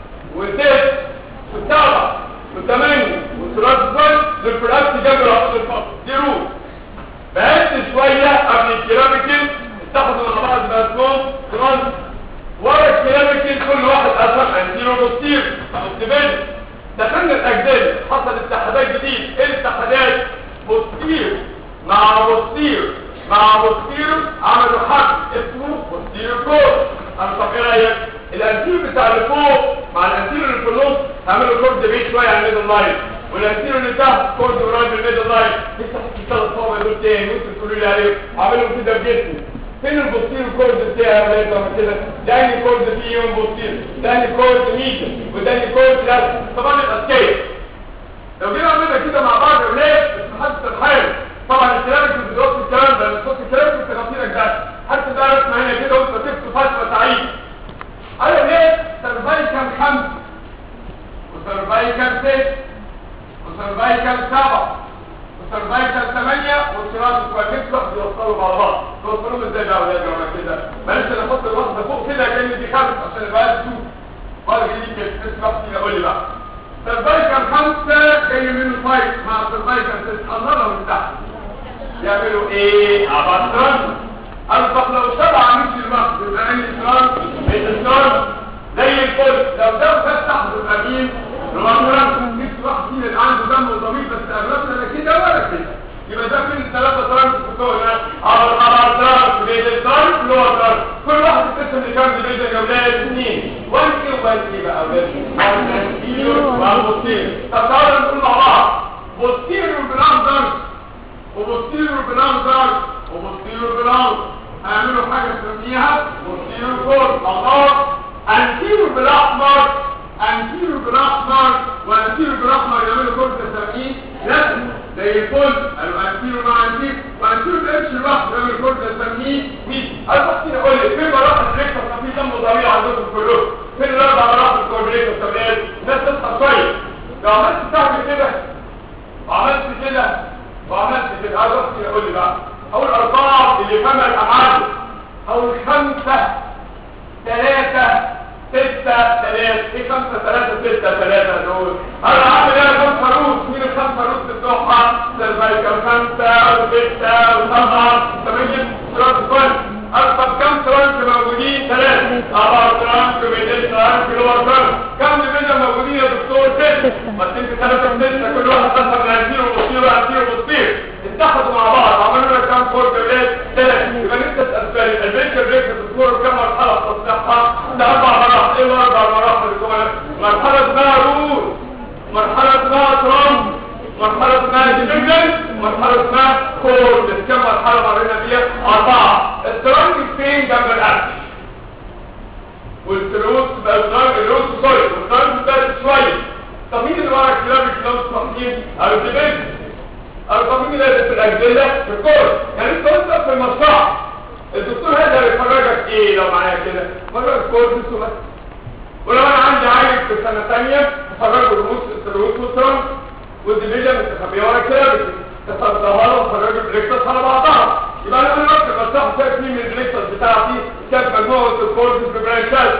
وست وسبعه وثمانيه وترانسيت للبراكت جنب العقد الفصل دي روت بعدت شويه قبل الكيراميكال اتخذوا مع بعض باسمهم ترانس ورا الكيراميكال كل واحد اثر انتيرو بوستير فاوتيبل دخلنا الاجزاء حصل اتحادات جديد ايه الاتحادات بوستير مع بوستير مع بوستير عملوا حق اسمه بوستير كور انا طب ايه رايك الانتير بتاع اللي فوق مع الانتير اللي في النص عملوا كورد بعيد شويه عن الميدل لاين والانتير اللي تحت كورد قريب من الميدل لاين لسه حكي ثلاث صوابع دول تاني وانتوا تقولوا لي عليه عملوا كده بجسمي فين البوستير كورد بتاعي يا ولاد لما كده ده اني كورد فيه يوم بوستير ده اني كورد ميتا وده اني كورد لا طبعا يبقى سكيل لو جينا عملنا كده مع بعض يا ولاد بس محدش الحال طبعا الكلامك في دراسه الكلام ده صوت الكلام في تغطيلك ده حتى ده رسمه هنا كده وانت تكتب فتوى سعيد انا ليه سيرفايكال خمسه وسيرفايكال ست وسيرفايكال سبعه وسيرفايكال ثمانيه والشراط والمكسح بيوصلوا مع بعض توصلوهم ازاي بقى يا ولاد يا كده بلاش انا احط الواحده فوق كده كان دي خمس عشان يبقى تشوف بعد كده كده تسمع فيها قول لي بقى سيرفايكال خمسه جاي منه فايت مع سيرفايكال ست الله من تحت يعملوا ايه ابطران الفق لو سبعة مش المقصد يبقى عندي تران بيت تران زي الفل لو ده فتح يبقى مين رمضان مش واحد فينا اللي عنده دم وضمير بس اغلبنا لا كده ولا كده يبقى ده فين الثلاثة تران في الكون ابطران تران بيت تران لور تران كل واحد يقسم لكام ديفيجن يا ولاد اثنين وان كيلو وان كيلو بقى اولاد وان كيلو وان بوستير طب تعالوا نقول مع بعض بوستير وبلان وبوستيرو بلانزر وبوستيرو بلانز هيعملوا حاجة نسميها بوستيرو كور الله انتيرو بالاحمر انتيرو بالاحمر وانتيرو بالاحمر يعملوا كور تسميه رسم زي الفل قالوا انتيرو مع انتيرو وانتيرو بقتش لوحده يعمل كور تسميه ميت انا بحكي اقول لك فين مراحل الريكتر في دم ضريع عندكم كلكم فين الاربع مراحل الكوربريتور طب الناس تصحى كويس لو عملت تعمل كده وعملت كده وعملت كده عايز احكي اقول لي بقى اول اربعه اللي فهم الابعاد اول خمسه ثلاثه ستة ثلاثة ايه خمسة ثلاثة ستة ثلاثة دول انا عامل ايه خمسة روس مين الخمسة روس بتوعها سيرفايكال خمسة وستة وسبعة ثمانية ترانس كويس اكتر كم ترانس موجودين ثلاثة اربعة ترانس وميتين ترانس لور ترانس كم ديفيجن موجودين يا دكتور ستة بس انت ثلاثة ستة كل واحد اصلا من انتيرو وبصير وانتيرو وبصير اتحدوا مع بعض عملوا لنا كام كور جولات ثلاثة يبقى انت تسأل البيكر بيكر بتكون كم مرحلة في تصنيعها ده اربع مراحل ايه اربع مراحل الجمل مرحلة اسمها روز مرحلة اسمها ترامب مرحلة اسمها ديفيجن مرحلة اسمها كورد كم مرحلة مرينا فيها أربعة الترانك فين جنب الأكل والتروس بقى الترانك الروس سوري والترانك بقى شوية طب مين اللي ورا الكلام الكلام الصحيحين أو الديفيجن أو طب مين اللي في الأجزلة في الكورد يعني انت قلت في المشروع الدكتور هذا هيفرجك ايه لو معايا كده فرجك كورد بس ولو انا عندي عيل في سنة تانية فرجه الروس التروس والترانك والديفيجن مستخبيه ورا كده تصدرها له وخرجوا البريكتس على بعضها يبقى انا نفس المساحه شايف مين من البريكتس بتاعتي كانت مجموعه الكورد في برانشات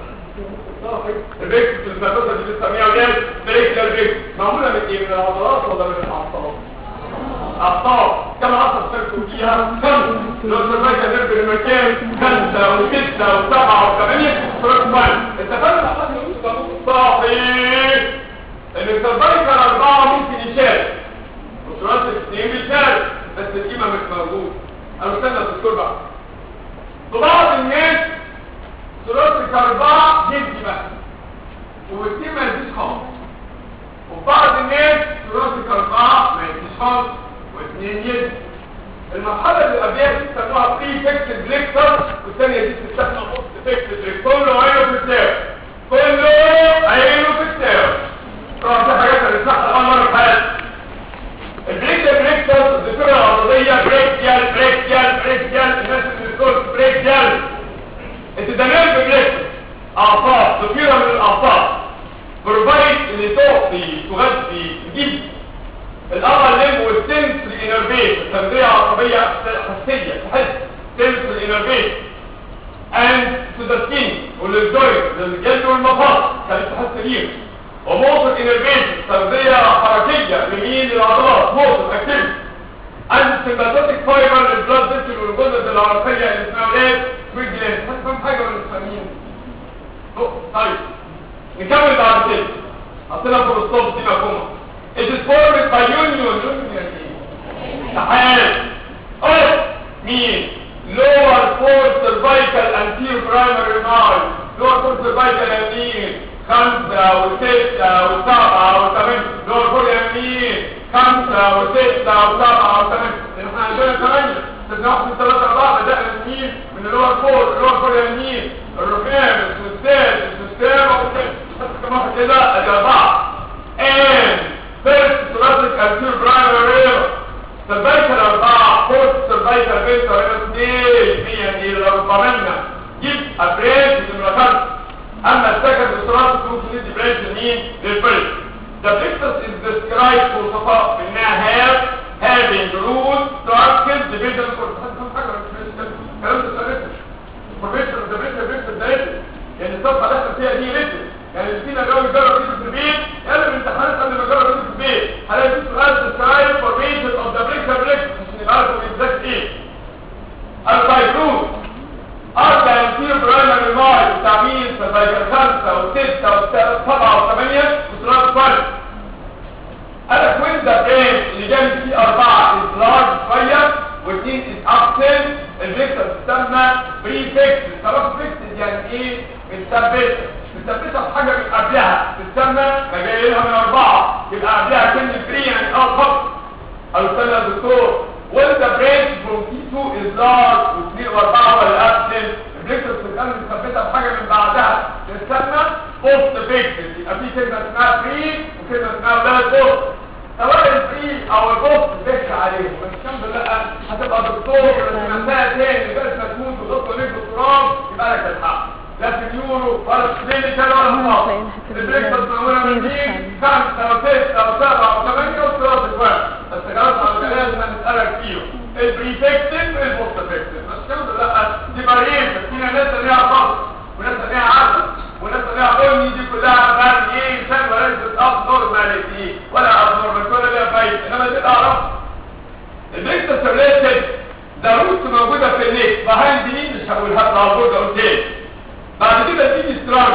البريكتس المسافه دي بنسميها ولاد بريكتر بريكتس معموله من ايه من العضلات ولا من الاعصاب اعصاب كم عصب شاركوا فيها خمسه لو سميتها نرجع المكان خمسه وسته وسبعه وثمانيه فرق انت فاهم الحاجه صحيح ان السرفايكال اربعه موجود انا استنى الدكتور بقى في بعض الناس ثلاثي اربعه جدي بقى والاثنين ما يجيش خالص وفي بعض الناس ثلاثي اربعه ما يجيش خالص واثنين يجي المرحله اللي قبلها دي بيسموها بري فيكسد ليكتر والثانيه دي بتسمى بوست فيكسد ليكتر كله عينه في الساوي كله عينه في الساوي طبعا في حاجات هنشرحها اول مره في حياتنا البريك ده بريكتر الدكتوره العضليه بريكيال بريكيال بريكيال الناس اللي بتقول بريكيال انت ده نيرف بريكتر اعصاب ضفيره من الاعصاب بروفايد اللي تعطي تغذي تجيب الأمر ليم والسنسوري انرفيشن تغذية عصبية حسية تحس سنسوري انرفيشن and to the skin والجوينت للجلد والمفاصل خليك تحس بيه وموتور انرفيشن تغذية حركية لمين للعضلات موتور اكتيفيتي and sympathetic fiber للبلاد فيسل والغدد العرقية اللي اسمها ولاد سويت جلاند حاسس فاهم حاجة ولا مش فاهمين؟ طيب نكمل بعد كده حطينا في الصوت دي مفهومة It is formed by union تحال أوه مين lower fourth cervical anterior primary nerve lower fourth cervical يمين خمسة وستة وسبعة وثمانية lower fourth يمين خمسة وستة وسبعة وثمانية لأن احنا عندنا ثمانية بدنا واحد من ثلاثة أربعة بدأنا من مين من اللور فور اللور فور يمين الرخامس والسادس والسابع والثامن كم واحد كده أدي أربعة and first thoracic anterior primary rear cervical أربعة fourth cervical ventral rear اثنين مية دي الأربعمية جيب أبريد نمرة خمسة أما السكند thoracic ممكن ندي بريد لمين للفرد The picture is described وصفاء بأنها have having root structure division for حاجة مش كلام ده البروفيشن ده بيت بيت ده يعني الصفحه اللي احنا فيها دي ريتم يعني اللي فينا جو يجرب يجي في البيت يلا الامتحانات قبل ما يجرب يجي في البيت هلاقي في سؤال describe formation of the breaker break عشان يبقى عارف exact ايه الفايبروز ارجع anterior primary mark بتاع مين سيرفايكال خمسة وستة وسبعة وثمانية وثلاث فرد انا كوين ده برين اللي جاي فيه اربعة is large شوية واثنين is absent الفيكتور تسمى بري فيكتور خلاص فيكتور يعني ايه متثبته متثبته بحاجه من قبلها تسمى ما جاي لها من اربعه يبقى قبلها كلمه بري يعني اه خط او استنى يا دكتور وانت برينش فروم تي 2 از لارج واثنين واربعه ولا ابسنت الفيكتور تسمى متثبته بحاجه من بعدها تسمى بوست فيكتور يبقى في كلمه اسمها بري وكلمه اسمها لا بوست سواء الفري او البوست بيك عليهم بس الحمد لله هتبقى دكتور بس مساء تاني بس ما تموت وتدخل ليك دكتوراه يبقى لك الحق لا في اليورو ولا في كلينيكال ولا في مصر البريكفاست معموله من دين خمسه وسته وسبعه وثمانيه وثلاثه كويس بس خلاص على الكلام ما نسالك فيهم البريفكتيف والبوست فيكتيف بس الحمد لله دي بريد بس فينا ناس ليها فضل وناس ليها عسل وناس ليها بني دي كلها بقى ايه انسان ولا اب نورماليتي ولا اب نورماليتي ولا ليها فايده انما دي اعرف البيكتا سيرليتد ده روت موجوده في النيك بهايند مين مش هقولها موجوده قدام بعد كده تيجي سترانج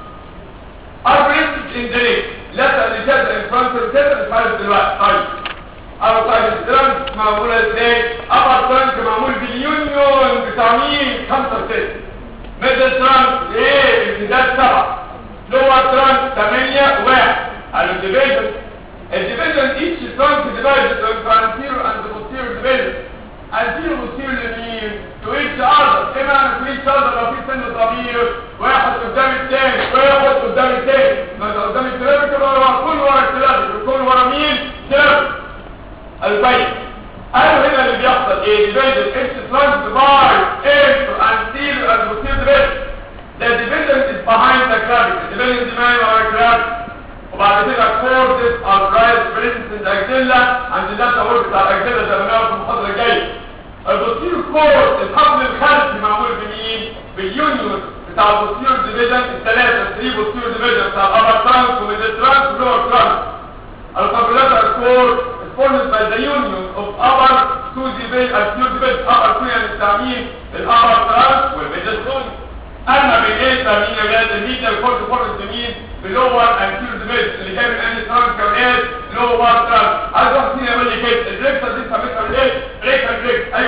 اربريت ان ذا نيك لا اللي كده الفرونت كده مش عارف دلوقتي طيب او طيب سترانج معموله ازاي ابر ترانك معمول باليونيون بتاع مين 5 6 ميدل ترانك ايه امتداد 7 لور ترانك 8 1 على الديفيجن الديفيجن each trunk divided into anterior and posterior division anterior posterior لمين to each other كما to each other لو في سن ضمير واحد قدام الثاني واحد قدام الثاني ما ده قدام الثلاثة كده ورا كل ورا الثلاثة كل ورا مين ثلاثة البيت قالوا هنا اللي بيحصل ايه division each trunk divided into anterior and posterior division the division is behind the clavicule division دي معنى ورا الكلافيكل وبعد كده كوردس الرايت برنس الاجدله عند الناس اقول بتاع الاجدله زي ما نعرف في المحاضره الجايه البوستيريور كورد الحبل الخلفي معمول بمين باليونيون بتاع البوستيريور ديفيجن الثلاثه 3 بوستيريور ديفيجن بتاع الابر ترانك وميدل ترانك ولور ترانك الكابيلاتر كورد formed by the union of upper two division anterior division upper two يعني بتاع مين الابر ترانك والميدل ترانك اما بالايه مين يا ولاد الميديال كورد فورد مين بلور انتيريور ديفيجن اللي جاي من انهي ترانك كمان لور ترانك عايز واحد فينا يقول لي كده البريكتر دي سميتها ايه بريكر بريك اي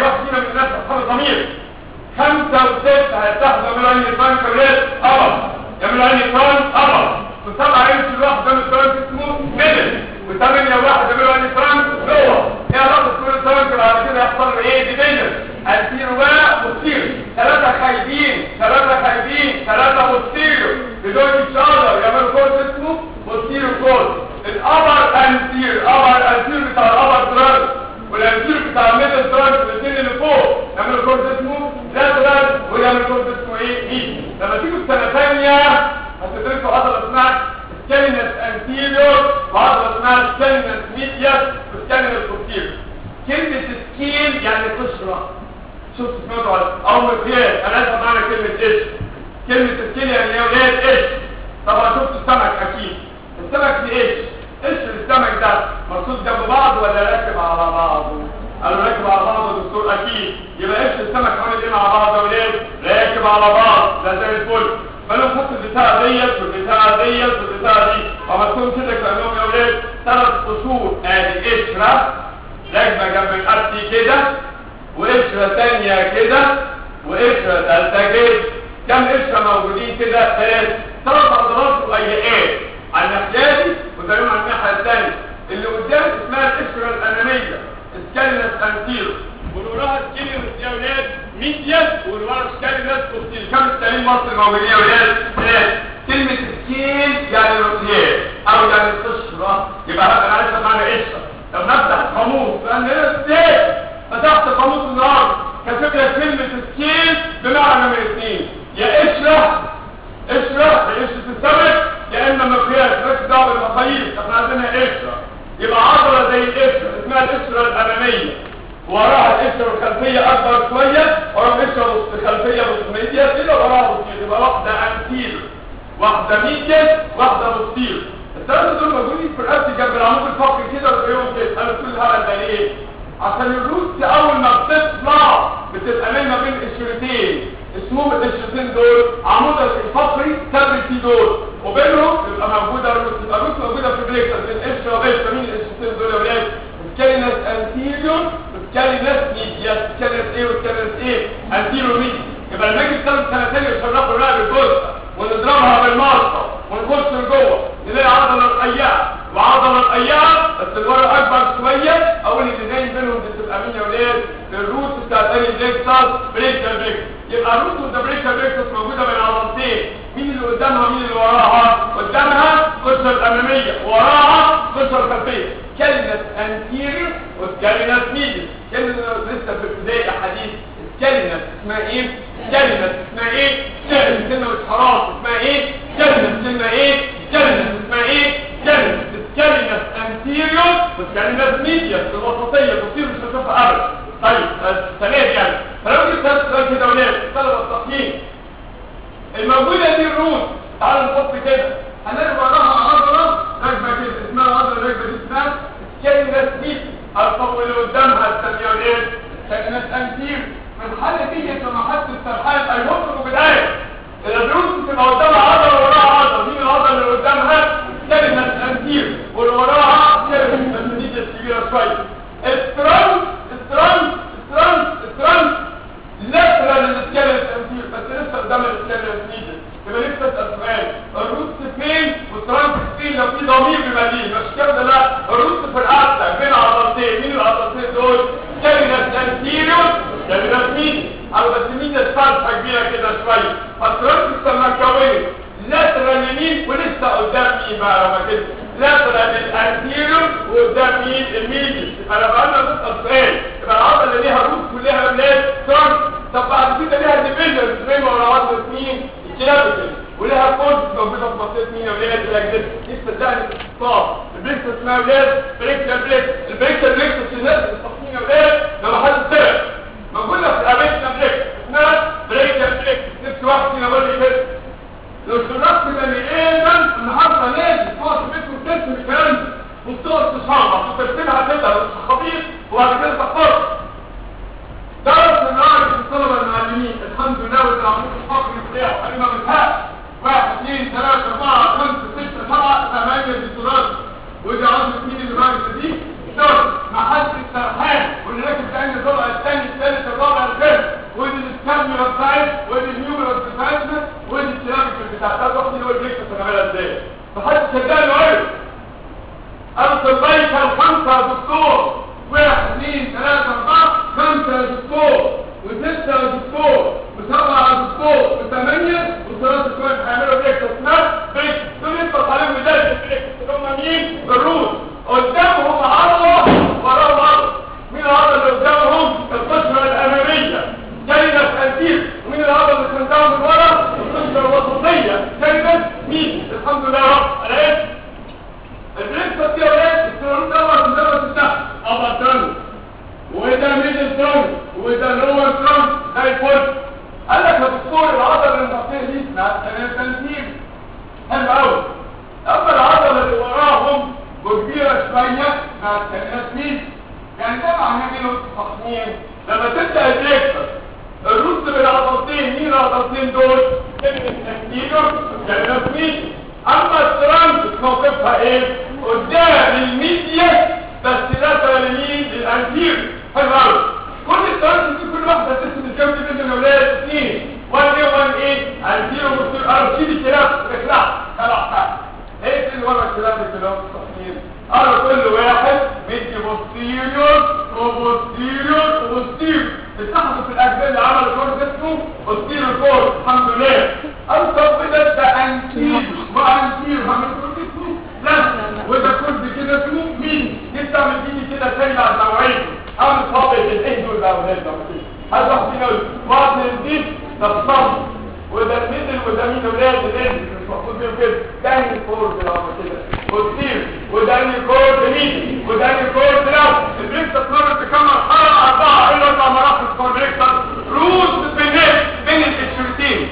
وثمانية واحد يعملوا اني فرانك جوه ايه علاقة كل فرانك بعد كده يحصل له ايه ديفيجن انتيرو وبوستيرو ثلاثة خايبين ثلاثة خايبين ثلاثة بوستيرو بدون يتشارجر يعملوا كورس اسمه بوستيرو كورس الابر انتير ابر انتير بتاع الابر ترانك والانتير بتاع الميدل ترانك الاثنين اللي فوق يعملوا كورس اسمه لاترال ويعملوا كورس اسمه ايه ميد لما تيجوا السنة ثانية هتدرسوا عضلة اسمها سكالينس انتيريور وعضلة اسمها سكالينس ميدياس وسكالينس بوستيريور كلمة سكيل يعني قشرة شفت سمعتوا على او مقياس انا اسف معنى كلمة ايش كلمة سكيل يعني يا ولاد ايش طبعا شفت السمك اكيد السمك في ايش ايش السمك ده مرصوص جنب بعض ولا راكب على بعض قالوا راكب على بعض يا دكتور اكيد يبقى ايش السمك عامل ايه مع بعض يا ولاد راكب على بعض ده زي الفل فلو خدت البتاعه ديت والبتاعه ديت والبتاعه دي وعملتهم كده كانهم يا ولاد ثلاث قشور ادي قشره راكبه جنب الارض كده وقشره ثانيه كده وقشره ثالثه كده كم قشره موجودين كده ثلاث ثلاث عضلات رقيقات على الناحيه دي وزيهم على الناحيه الثانيه اللي قدام اسمها القشره الاماميه سكالينس انتيرو واللي وراها سكالينس يا ولاد ميدياس واللي ورا سكالينس بوستيرو كم سكالين مصر موجودين يا ولاد ثلاث كلمه سكيل يعني رقيق او يعني قشره يبقى انا عايز معنى قشره لو نفتح قاموس لان ازاي فتحت قاموس النهارده كفكره كلمه سكيل بمعنى من الاثنين يا قشره قشره يا قشره السمك يا اما مقياس مالكش دعوه بالمقاييس احنا عندنا قشره يبقى عضله زي القشره اسمها القشره الاماميه وراها القشره الخلفيه اكبر شويه وراها القشره الخلفيه بوستيريه كده وراها بوستيريه يبقى واحده انتير واحده ميديال واحده بوستير الثلاثه دول موجودين في الرأس جنب العمود الفقري كده وتلاقيهم كده انا كل الهبل ده ليه؟ عشان الروس اول ما بتطلع بتبقى ما بين قشرتين اسمهم القشرتين دول عمود الفقري ثابت فيه دول وبينهم يبقى موجوده الروس يبقى الروس موجوده في بريكس بين قشره وقشره مين القشرتين دول يا ولاد؟ سكالينس انتيريور وسكالينس ميديا سكالينس ايه وسكالينس ايه؟ انتيريور ميديا يبقى لما نيجي نستخدم سنه ثانيه وشرحوا الرقبه الجزء ونضربها بالماسطه ونخش لجوه نلاقي عضله رقيقه وعضله رقيقه بس الورا اكبر شويه اقول اللي زي بينهم بتبقى مين يا ولاد الروت بتاع تاني بريكسس بريكسر بريكس يبقى الروت والبريكسر بريكسس موجوده بين عضلتين مين اللي قدامها مين اللي وراها قدامها القشره الاماميه وراها القشره الخلفيه كلمه انتيريور وكلمه ميديا كلمه لسه في ابتدائي حديث كلمه اسمها ايه كلمه اسمها ايه كلمه كلمه مش حرام اسمها ايه كلمه كلمه ايه كلمه اسمها ايه كلمه كلمه انتيريور وكلمه ميديا في الوسطيه تصير مش هتشوفها ابدا طيب ثلاث يعني فلو جبت ثلاث سؤال كده ولاد طلب التصميم الموجوده دي الروت تعالوا نحط كده هنلاقي وراها عضله راكبه كده اسمها العضله الراكبه دي اسمها كلمه ميديا الطب اللي قدامها الثانيه والايه كلمه انتيريور من حل دي لما حد السرحان هيحطوا بدايه الروس بتبقى قدامها عضله وراها عضله مين العضله اللي قدامها كلمه انتير واللي وراها كلمه الميديا الكبيره شويه الترانس الترانس الترانس الترانس لاترال للسكيلت انتير بس لسه قدام السكيلت ميديا يبقى لسه اسال سؤال الروس فين والترانس فين لو في ضمير بيبقى ليه مش كده لا الروس في الارض بين عضلتين مين العضلتين دول كلمه انتيريور كلمه ميديا او بس ميديا فرصه كبيره كده شويه فالترانس السمكاويه لاترال يمين ولسه قدام مين بقى لما كده لاترال الانتيريور وقدام مين الميديا انا بقى لنا بسال سؤال يبقى العضله اللي ليها روت وليها بلاد ترانس طب بعد كده ليها ديفيجن زي ما ولا عضله مين الكلابيكال وليها كورس موجوده في منطقه مين ولاد الاجداد لسه صدقني اتصاب البريكس اسمها ولاد بريكس بريكس البريكس بريكس الناس التصميم يا ولاد لما حد طلع موجوده في الامريكا بريكس اسمها بريكس بريكس نفس واحد فينا بيقول لي كده لو شربت بني ادم النهارده لازم تقعد في بيتكم ترسم الكلام ده وتقعد تصحى عشان ترسمها كده مش خطير وبعد كده تحفظ درس النهارده في الطلبه المعلمين الحمد لله والعمود الفقري بتاعه انا ما بنهاش واحد اثنين ثلاثة أربعة خمسة ستة سبعة ثمانية دكتورات ودي عظمة مين اللي بعد دي درس مع حد السرحان واللي راكب تاني الرابع الثاني الثالث الرابع الخامس ودي الكاميرا بتاعت ودي النيومرا بتاعتنا ودي السيراميك بتاعتها ده واحد اللي هو البريكس هنعملها ازاي فحد صدقني وعرف انا يا دكتور واحد اثنين ثلاثة أربعة خمسة يا دكتور وستة يا دكتور وسبعة يا دكتور وثمانية وثلاثة كمان هيعملوا بريك اسمها بريك دول يطلق عليهم بداية البريك اللي هم مين؟ الروس قدامهم عضلة وراهم عضلة مين العضلة اللي قدامهم؟ القشرة الأمامية كلمة أنتير ومين العضلة اللي خلفها من ورا؟ القشرة الوسطية كلمة مين؟ الحمد لله يا رب على إيه؟ البريك دي يا ولاد السيرون دوت دوت تحت أبر ترن وده ميدل ترن وده لور ترن زي الفل قال لك يا دكتور العضلة اللي مغطية دي اسمها التنسيق حلو قوي اما العضلة اللي وراهم وكبيرة شوية مع التنسيق يعني ده معناه ايه تصميم لما تبدأ الريكتر الرز بالعضلتين مين العضلتين دول؟ التنسيق التنسيق اما الترنس موقفها ايه؟ قدام الميديا بس لا لمين للانتير حلو قوي كل الترنس دي كل واحده تقسم الجنب بين الاولاد اثنين 1 ايه 1 ايه انتير وبوستير ار شيل الكلام اخلع خلاص ايه اللي ورا الكلام ده كلام التصميم ارى كل واحد مدي بوستيريور وبوستيريور وبوستيريور اتحدوا في الاجزاء اللي عملوا كورس اسمه بوستيريور كورس الحمد لله اوصف ده ده انتير وانتير هعمل كورس اسمه لا وده كورس كده اسمه مين نبدا من دي كده تاني على النوعين اعمل صابع الايه دول بقى ولاد هذا واحد فينا يقول بعض الدين ده الصمت وده الميدل وده مين ولاد الناس مش المفروض بيهم كده تاني كورد لو كده وتصير وده اني كورد مين وده اني كورد لو البريكس تمر بكم مرحله اربعه الا اربع مراحل في البريكس روز بالنت بين الاكشورتين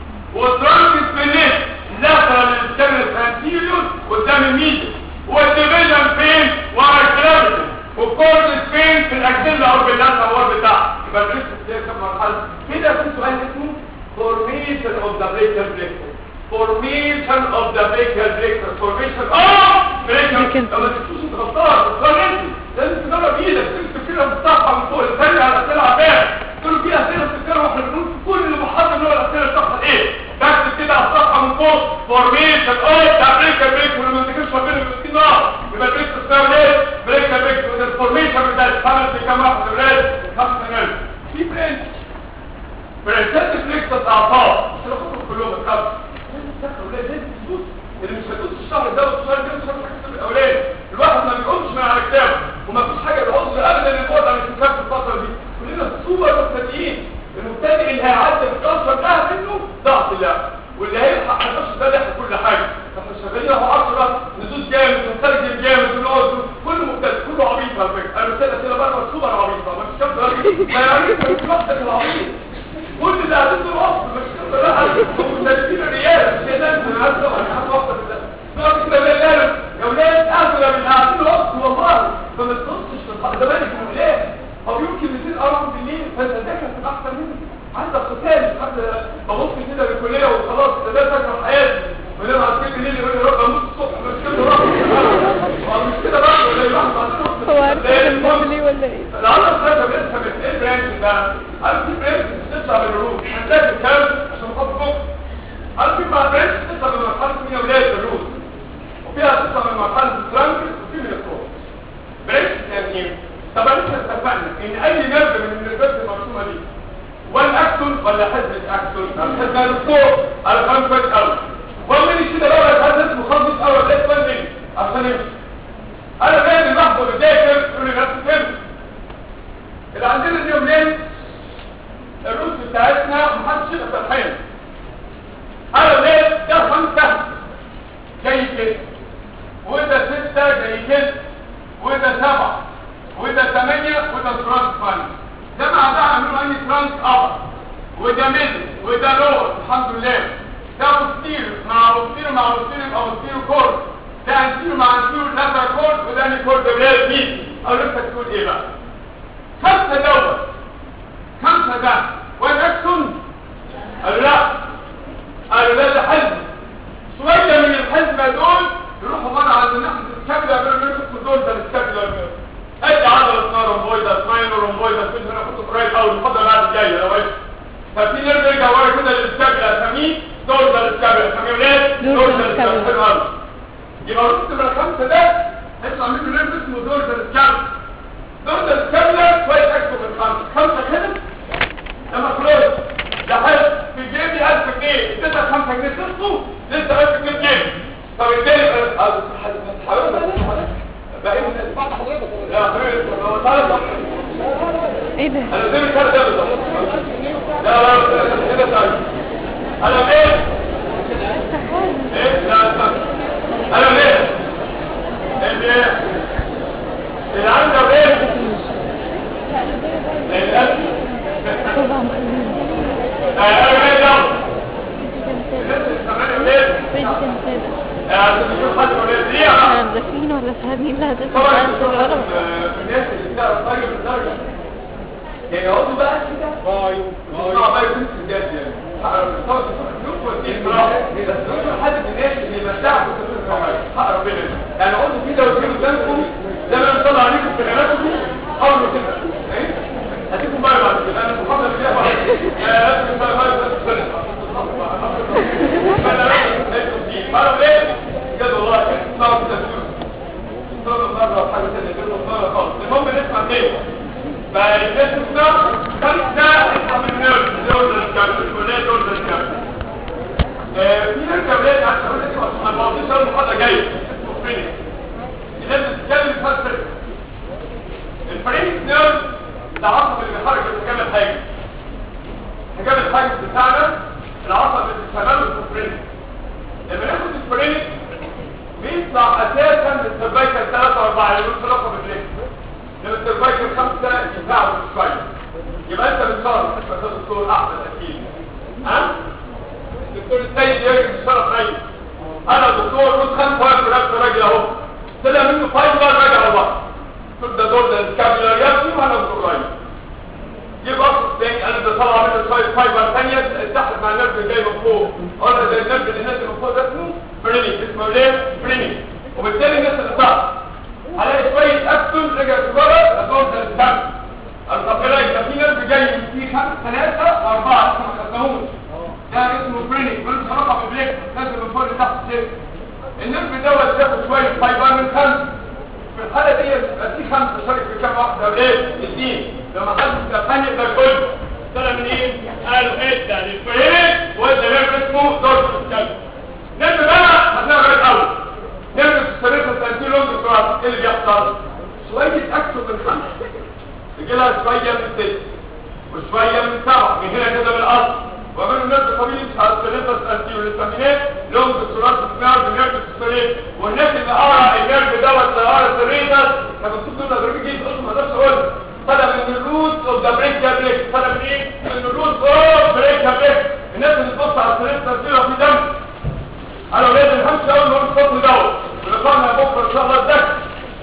وترانكس بالنت لاترال للسكن الانتيريور قدام الميدل والديفيجن فين ورا الكلابتين والكورد فين في الاكسيلا او باللاترال اور بتاعها يبقى البريكس بتاعي كم مرحله كده في سؤال اسمه formation of the brachial plexus formation of the brachial plexus formation of brachial لما تشوفش انت غلطان غلط لازم تجرب ايدك تمسك كده مصطفى من فوق الثانية على اسئله عباد تقول في اسئله بتتكرر واحنا بنقول كل اللي محضر اللي هو الاسئله بتحصل ايه بكتب كده على الصفحه من فوق formation of the brachial plexus ولما تكتبش ربنا بيبقى في نار يبقى البريكس بتعمل ايه brachial plexus الفورميشن بتاع الحمل في كام واحد اولاد خمسه ناس في برنش برنسات فليكس اعصاب مش هناخدهم كلهم الخمس اللي مش هتدوس الشهر ده والشهر ده مش هتدوس الاولاد الواحد ما بيقومش من على كتابه وما فيش حاجه العذر ابدا للبعد عن الكتاب في الفتره دي كلنا سوبر مبتدئين المبتدئ اللي هيعدي الكسر ده منه ضعف الله واللي هيلحق 11 ده لحق كل حاجه احنا شغالين اهو 10 ندوس جامد ونترجم جامد ونقعد كل مبتدئ كله عبيط على فكره انا بسال اسئله بره سوبر عبيطه ما فيش كام درجه ما يعني انت لوحدك العبيط كل اللي هتدوا الوصف مش كده مختلفين الريال مش كده انت عارف انا هتوصف ده نقعد كده بالله يا ولاد اغلب اللي قاعدين الوصف والله فما تبصش في الحق ده بالك من الولاد او يمكن 200 ارقام بالليل فانت ذاكر في احسن منك عندك قتال قبل ببص كده للكليه وخلاص ده ده فاكر حياتي ونام على السرير بالليل يقول لي رب اموت الصبح مش كده رب مش كده بقى ولا يروح هو عارف المهم ليه ولا ايه العضله بتاعتها بتفهم ايه برانش ده عارف في برانش بتطلع من الروح هنلاقي الكلام عشان نحط فوق عارف في مع برانش بتطلع من مرحله مين ولايه الروح وفيها بتطلع من مرحله الترانكس وفي من الكور برانش يعني ايه طب احنا اتفقنا ان اي نرد من النرفات المرسومه دي وان اكسون ولا حزمه اكسون حزمه الفوق على خمسه اول ومن كده بقى هذا اسمه خمسه اول ده اسمه عشان يمشي انا فاهم اللحظه بتذاكر تقول لي نفس الكلمه اللي عندنا اليوم ليه الروس بتاعتنا محدش يبقى سرحان انا ليه ده خمسه جاي كده وده سته جاي كده وده سبعه وده ثمانيه وده ترانس فان ده مع ده عملوا اني ترانس ابر وده ميدل وده لور الحمد لله ده بوستيرو مع بوستيرو مع بوستيرو يبقى بوستيرو كورس ده انتيرو مع انتيرو لاترال كورد وده اني كورد بلاد مين او لسه تقول ايه بقى خمسة دوت خمسة ده وين اكسون قالوا لا قالوا لا ده حزم شوية من الحزمة دول يروحوا مرة على ناحية الكابلة يعملوا منكم دول ده الكابلة ادي عضلة اسمها رومبويدا سماينو رومبويدا كنت انا كنت قريب قوي المحاضرة بعد الجاية لو ايش ففي نرد يرجع ورا كده للكابلة اسميه دول ده الكابلة اسميه ولاد دول ده الكابلة حلو قوي يبقى الرص نمرة خمسة ده هيطلع منه نرد اسمه دولدر سكاب دولدر سكاب ده شويه اكتب من خمسه خمسه كده ده مخلوق ده حلو في جيبي 1000 جنيه اديتك 5 جنيه تصفوا لسه 1000 جنيه جيبي طب اديني حضرتك بقى ايه بعد حضرتك يا حبيبي هو طالب ايه ده انا زي الكار ده بالظبط لا لا لا كده طيب انا مين ايه لا استنى انا مين اللي اللي عنده مين الأسف طبعا مخلين انا مين ده بيجي كان سادة عشان تشوف حد ولا دي احنا مذاكرين ولا فاهمين لا ده طبعا سؤال الدكتور صغيرة حسن الناس اللي بتعرف تغير الدرجه يعني يقعدوا بقى كده اه بقى يكون سجاد يعني طبعا الدكتور حسن كويس بصراحه بس الدكتور حد من الناس اللي بيمتعوا في الدكتور حق ربنا يعني اقعدوا كده وتجيبوا قدامكم زي ما انا طالع عليكم في غيراتكم حاولوا كده ايه هديكم بقى بعد كده انا محمد كده بقى يا لازم بقى بقى انا قالوا ليه بجد والله اسمعوا كده صار مرة وحاجة تانية كده مرة خالص المهم نسمع تاني فالناس ده خمسة اسمع من نيرد دول الكابل ولا دول الكابل في ناس كابلات عشان اقول لك عشان ما اقضيش اول محاضرة جاية اسمه فرينك الناس بتتكلم فلسفة الفرينك نيرد ده عصب اللي بيحرك الحجاب الحاجز الحجاب الحاجز بتاعنا العصب اللي بيشتغله اسمه فرينك لما ناخد الفرينك بيطلع اساسا من السيرفايكال 3 و4 اللي له علاقه بالليل لما السيرفايكال 5 ينفعوا شويه يبقى انت بتصرف بس الدكتور احمد اكيد ها الدكتور السيد يجي بيشرف عين انا دكتور له خمسه واقف نفس الراجل اهو طلع منه فايبر راجع على بعض قلت ده دور ده الكابيلار يبني وانا دكتور عين جيب اصل تاني انا ده طلع منه شويه فايبر ثانيه اتحد مع النرف اللي جاي من فوق قلنا زي النرف اللي نازل من فوق ده اسمه فريني اسمه ليه فريني وبالتالي الناس اللي تحت هلاقي شويه اكسون رجع لورا ادور ده الدم القافله يبقى في نرف جاي فيه خمس ثلاثه واربعه لسه ما خدناهوش ده اسمه فريني ملوش علاقه ببليك نازل من فوق لتحت كده النرف دوت ياخد شويه فايبر من خمس في الحالة دي يبقى في خمسة شارك في كام واحدة وليه؟ اثنين لما حد الثاني ده كله طلع من ايه؟ قالوا ادى للفريق وادى نرف اسمه دورس الكلب نرف بقى هتلاقي غير الاول نرف السرير التنسيل لونج كراس ايه اللي بيحصل؟ شوية اكتو من خمسة يجي لها شوية من ست وشوية من سبعة من هنا كده من الاصل وعملوا نرف طويل على السرير التنسيل والتنسيل لونج كراس نرف نرف السرير والناس اللي قرا النرف دوت اللي قرا السريتس لما تشوف دول ضربين جيد اصلا ما اقدرش اقول طلع من الروت اوف ذا بريك ذا بريك طلع من ايه؟ من الروت اوف بريك ذا بريك الناس اللي تبص على السريتس تنسيل في دم انا ولاد الهمش اول ما قلت الفصل دوت ولقانا بكره ان شاء الله الدكتور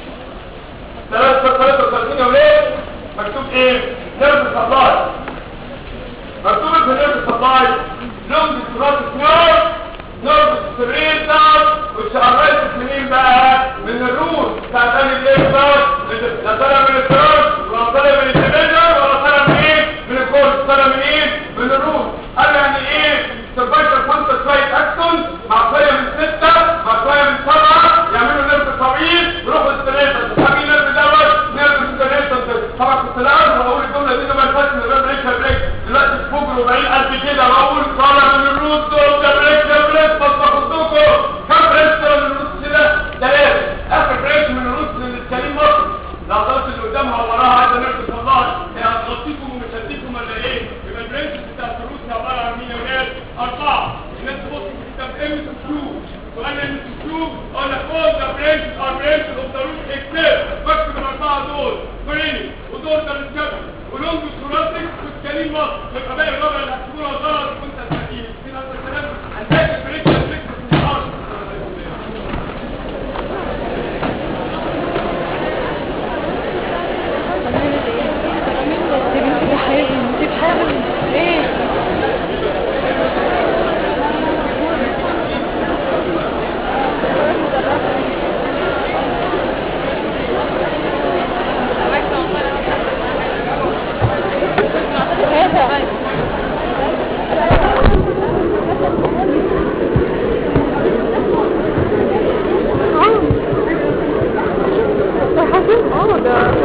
33 يا ولاد مكتوب ايه؟ نرف سبلاي مكتوب في نرف سبلاي لونج كراسس نيرف نرف سريتر وشعرات السنين بقى من الروس بتاعت الاكبر لا طالع من الترس ولا طالع من الدمجر ولا طالع من ايه من الكورس طالع من ايه من الروس قال يعني ايه سيرفايكال خمسة شوية اكسون مع شوية من ستة مع شوية من سبعة يعملوا نرف طويل يروحوا السريتر تسمي نرف دوت نرف السريتر طبعا كنت الأول بقول الجملة دي ما ينفعش من غير بريك بريك دلوقتي فوق 40 قد كده بقول طالع من الروس دول ده بريك ده بريك بس باخدكم كم بريك من الروس كده ثلاثة آخر بريك من الروس للكريم مصر العضلات اللي قدامها وراها عايزة نرفز الله هي هتغطيكم ومش هديكم ولا ايه يبقى البريك بتاعت الروس عبارة عن مين يا ولاد؟ أربعة الناس تبص في كتاب ام اس كيو سؤال ام اس كيو اقول لك all the branches are branches of the root except بكتب الأربعة دول فريني ودور ده الكبد ولونج ثوراسيك والكريم مصر يبقى باقي الرابع اللي هتكتبوها غلط وانت هتلاقيه في نفس الكلام هنلاقي البريك البريك في الارض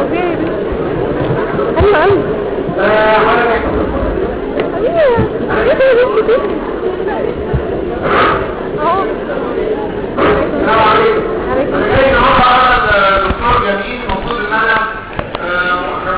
طبيعي ده حلو قوي آه، حضرتك حبيبي ايه ده يا بنتي دي اهو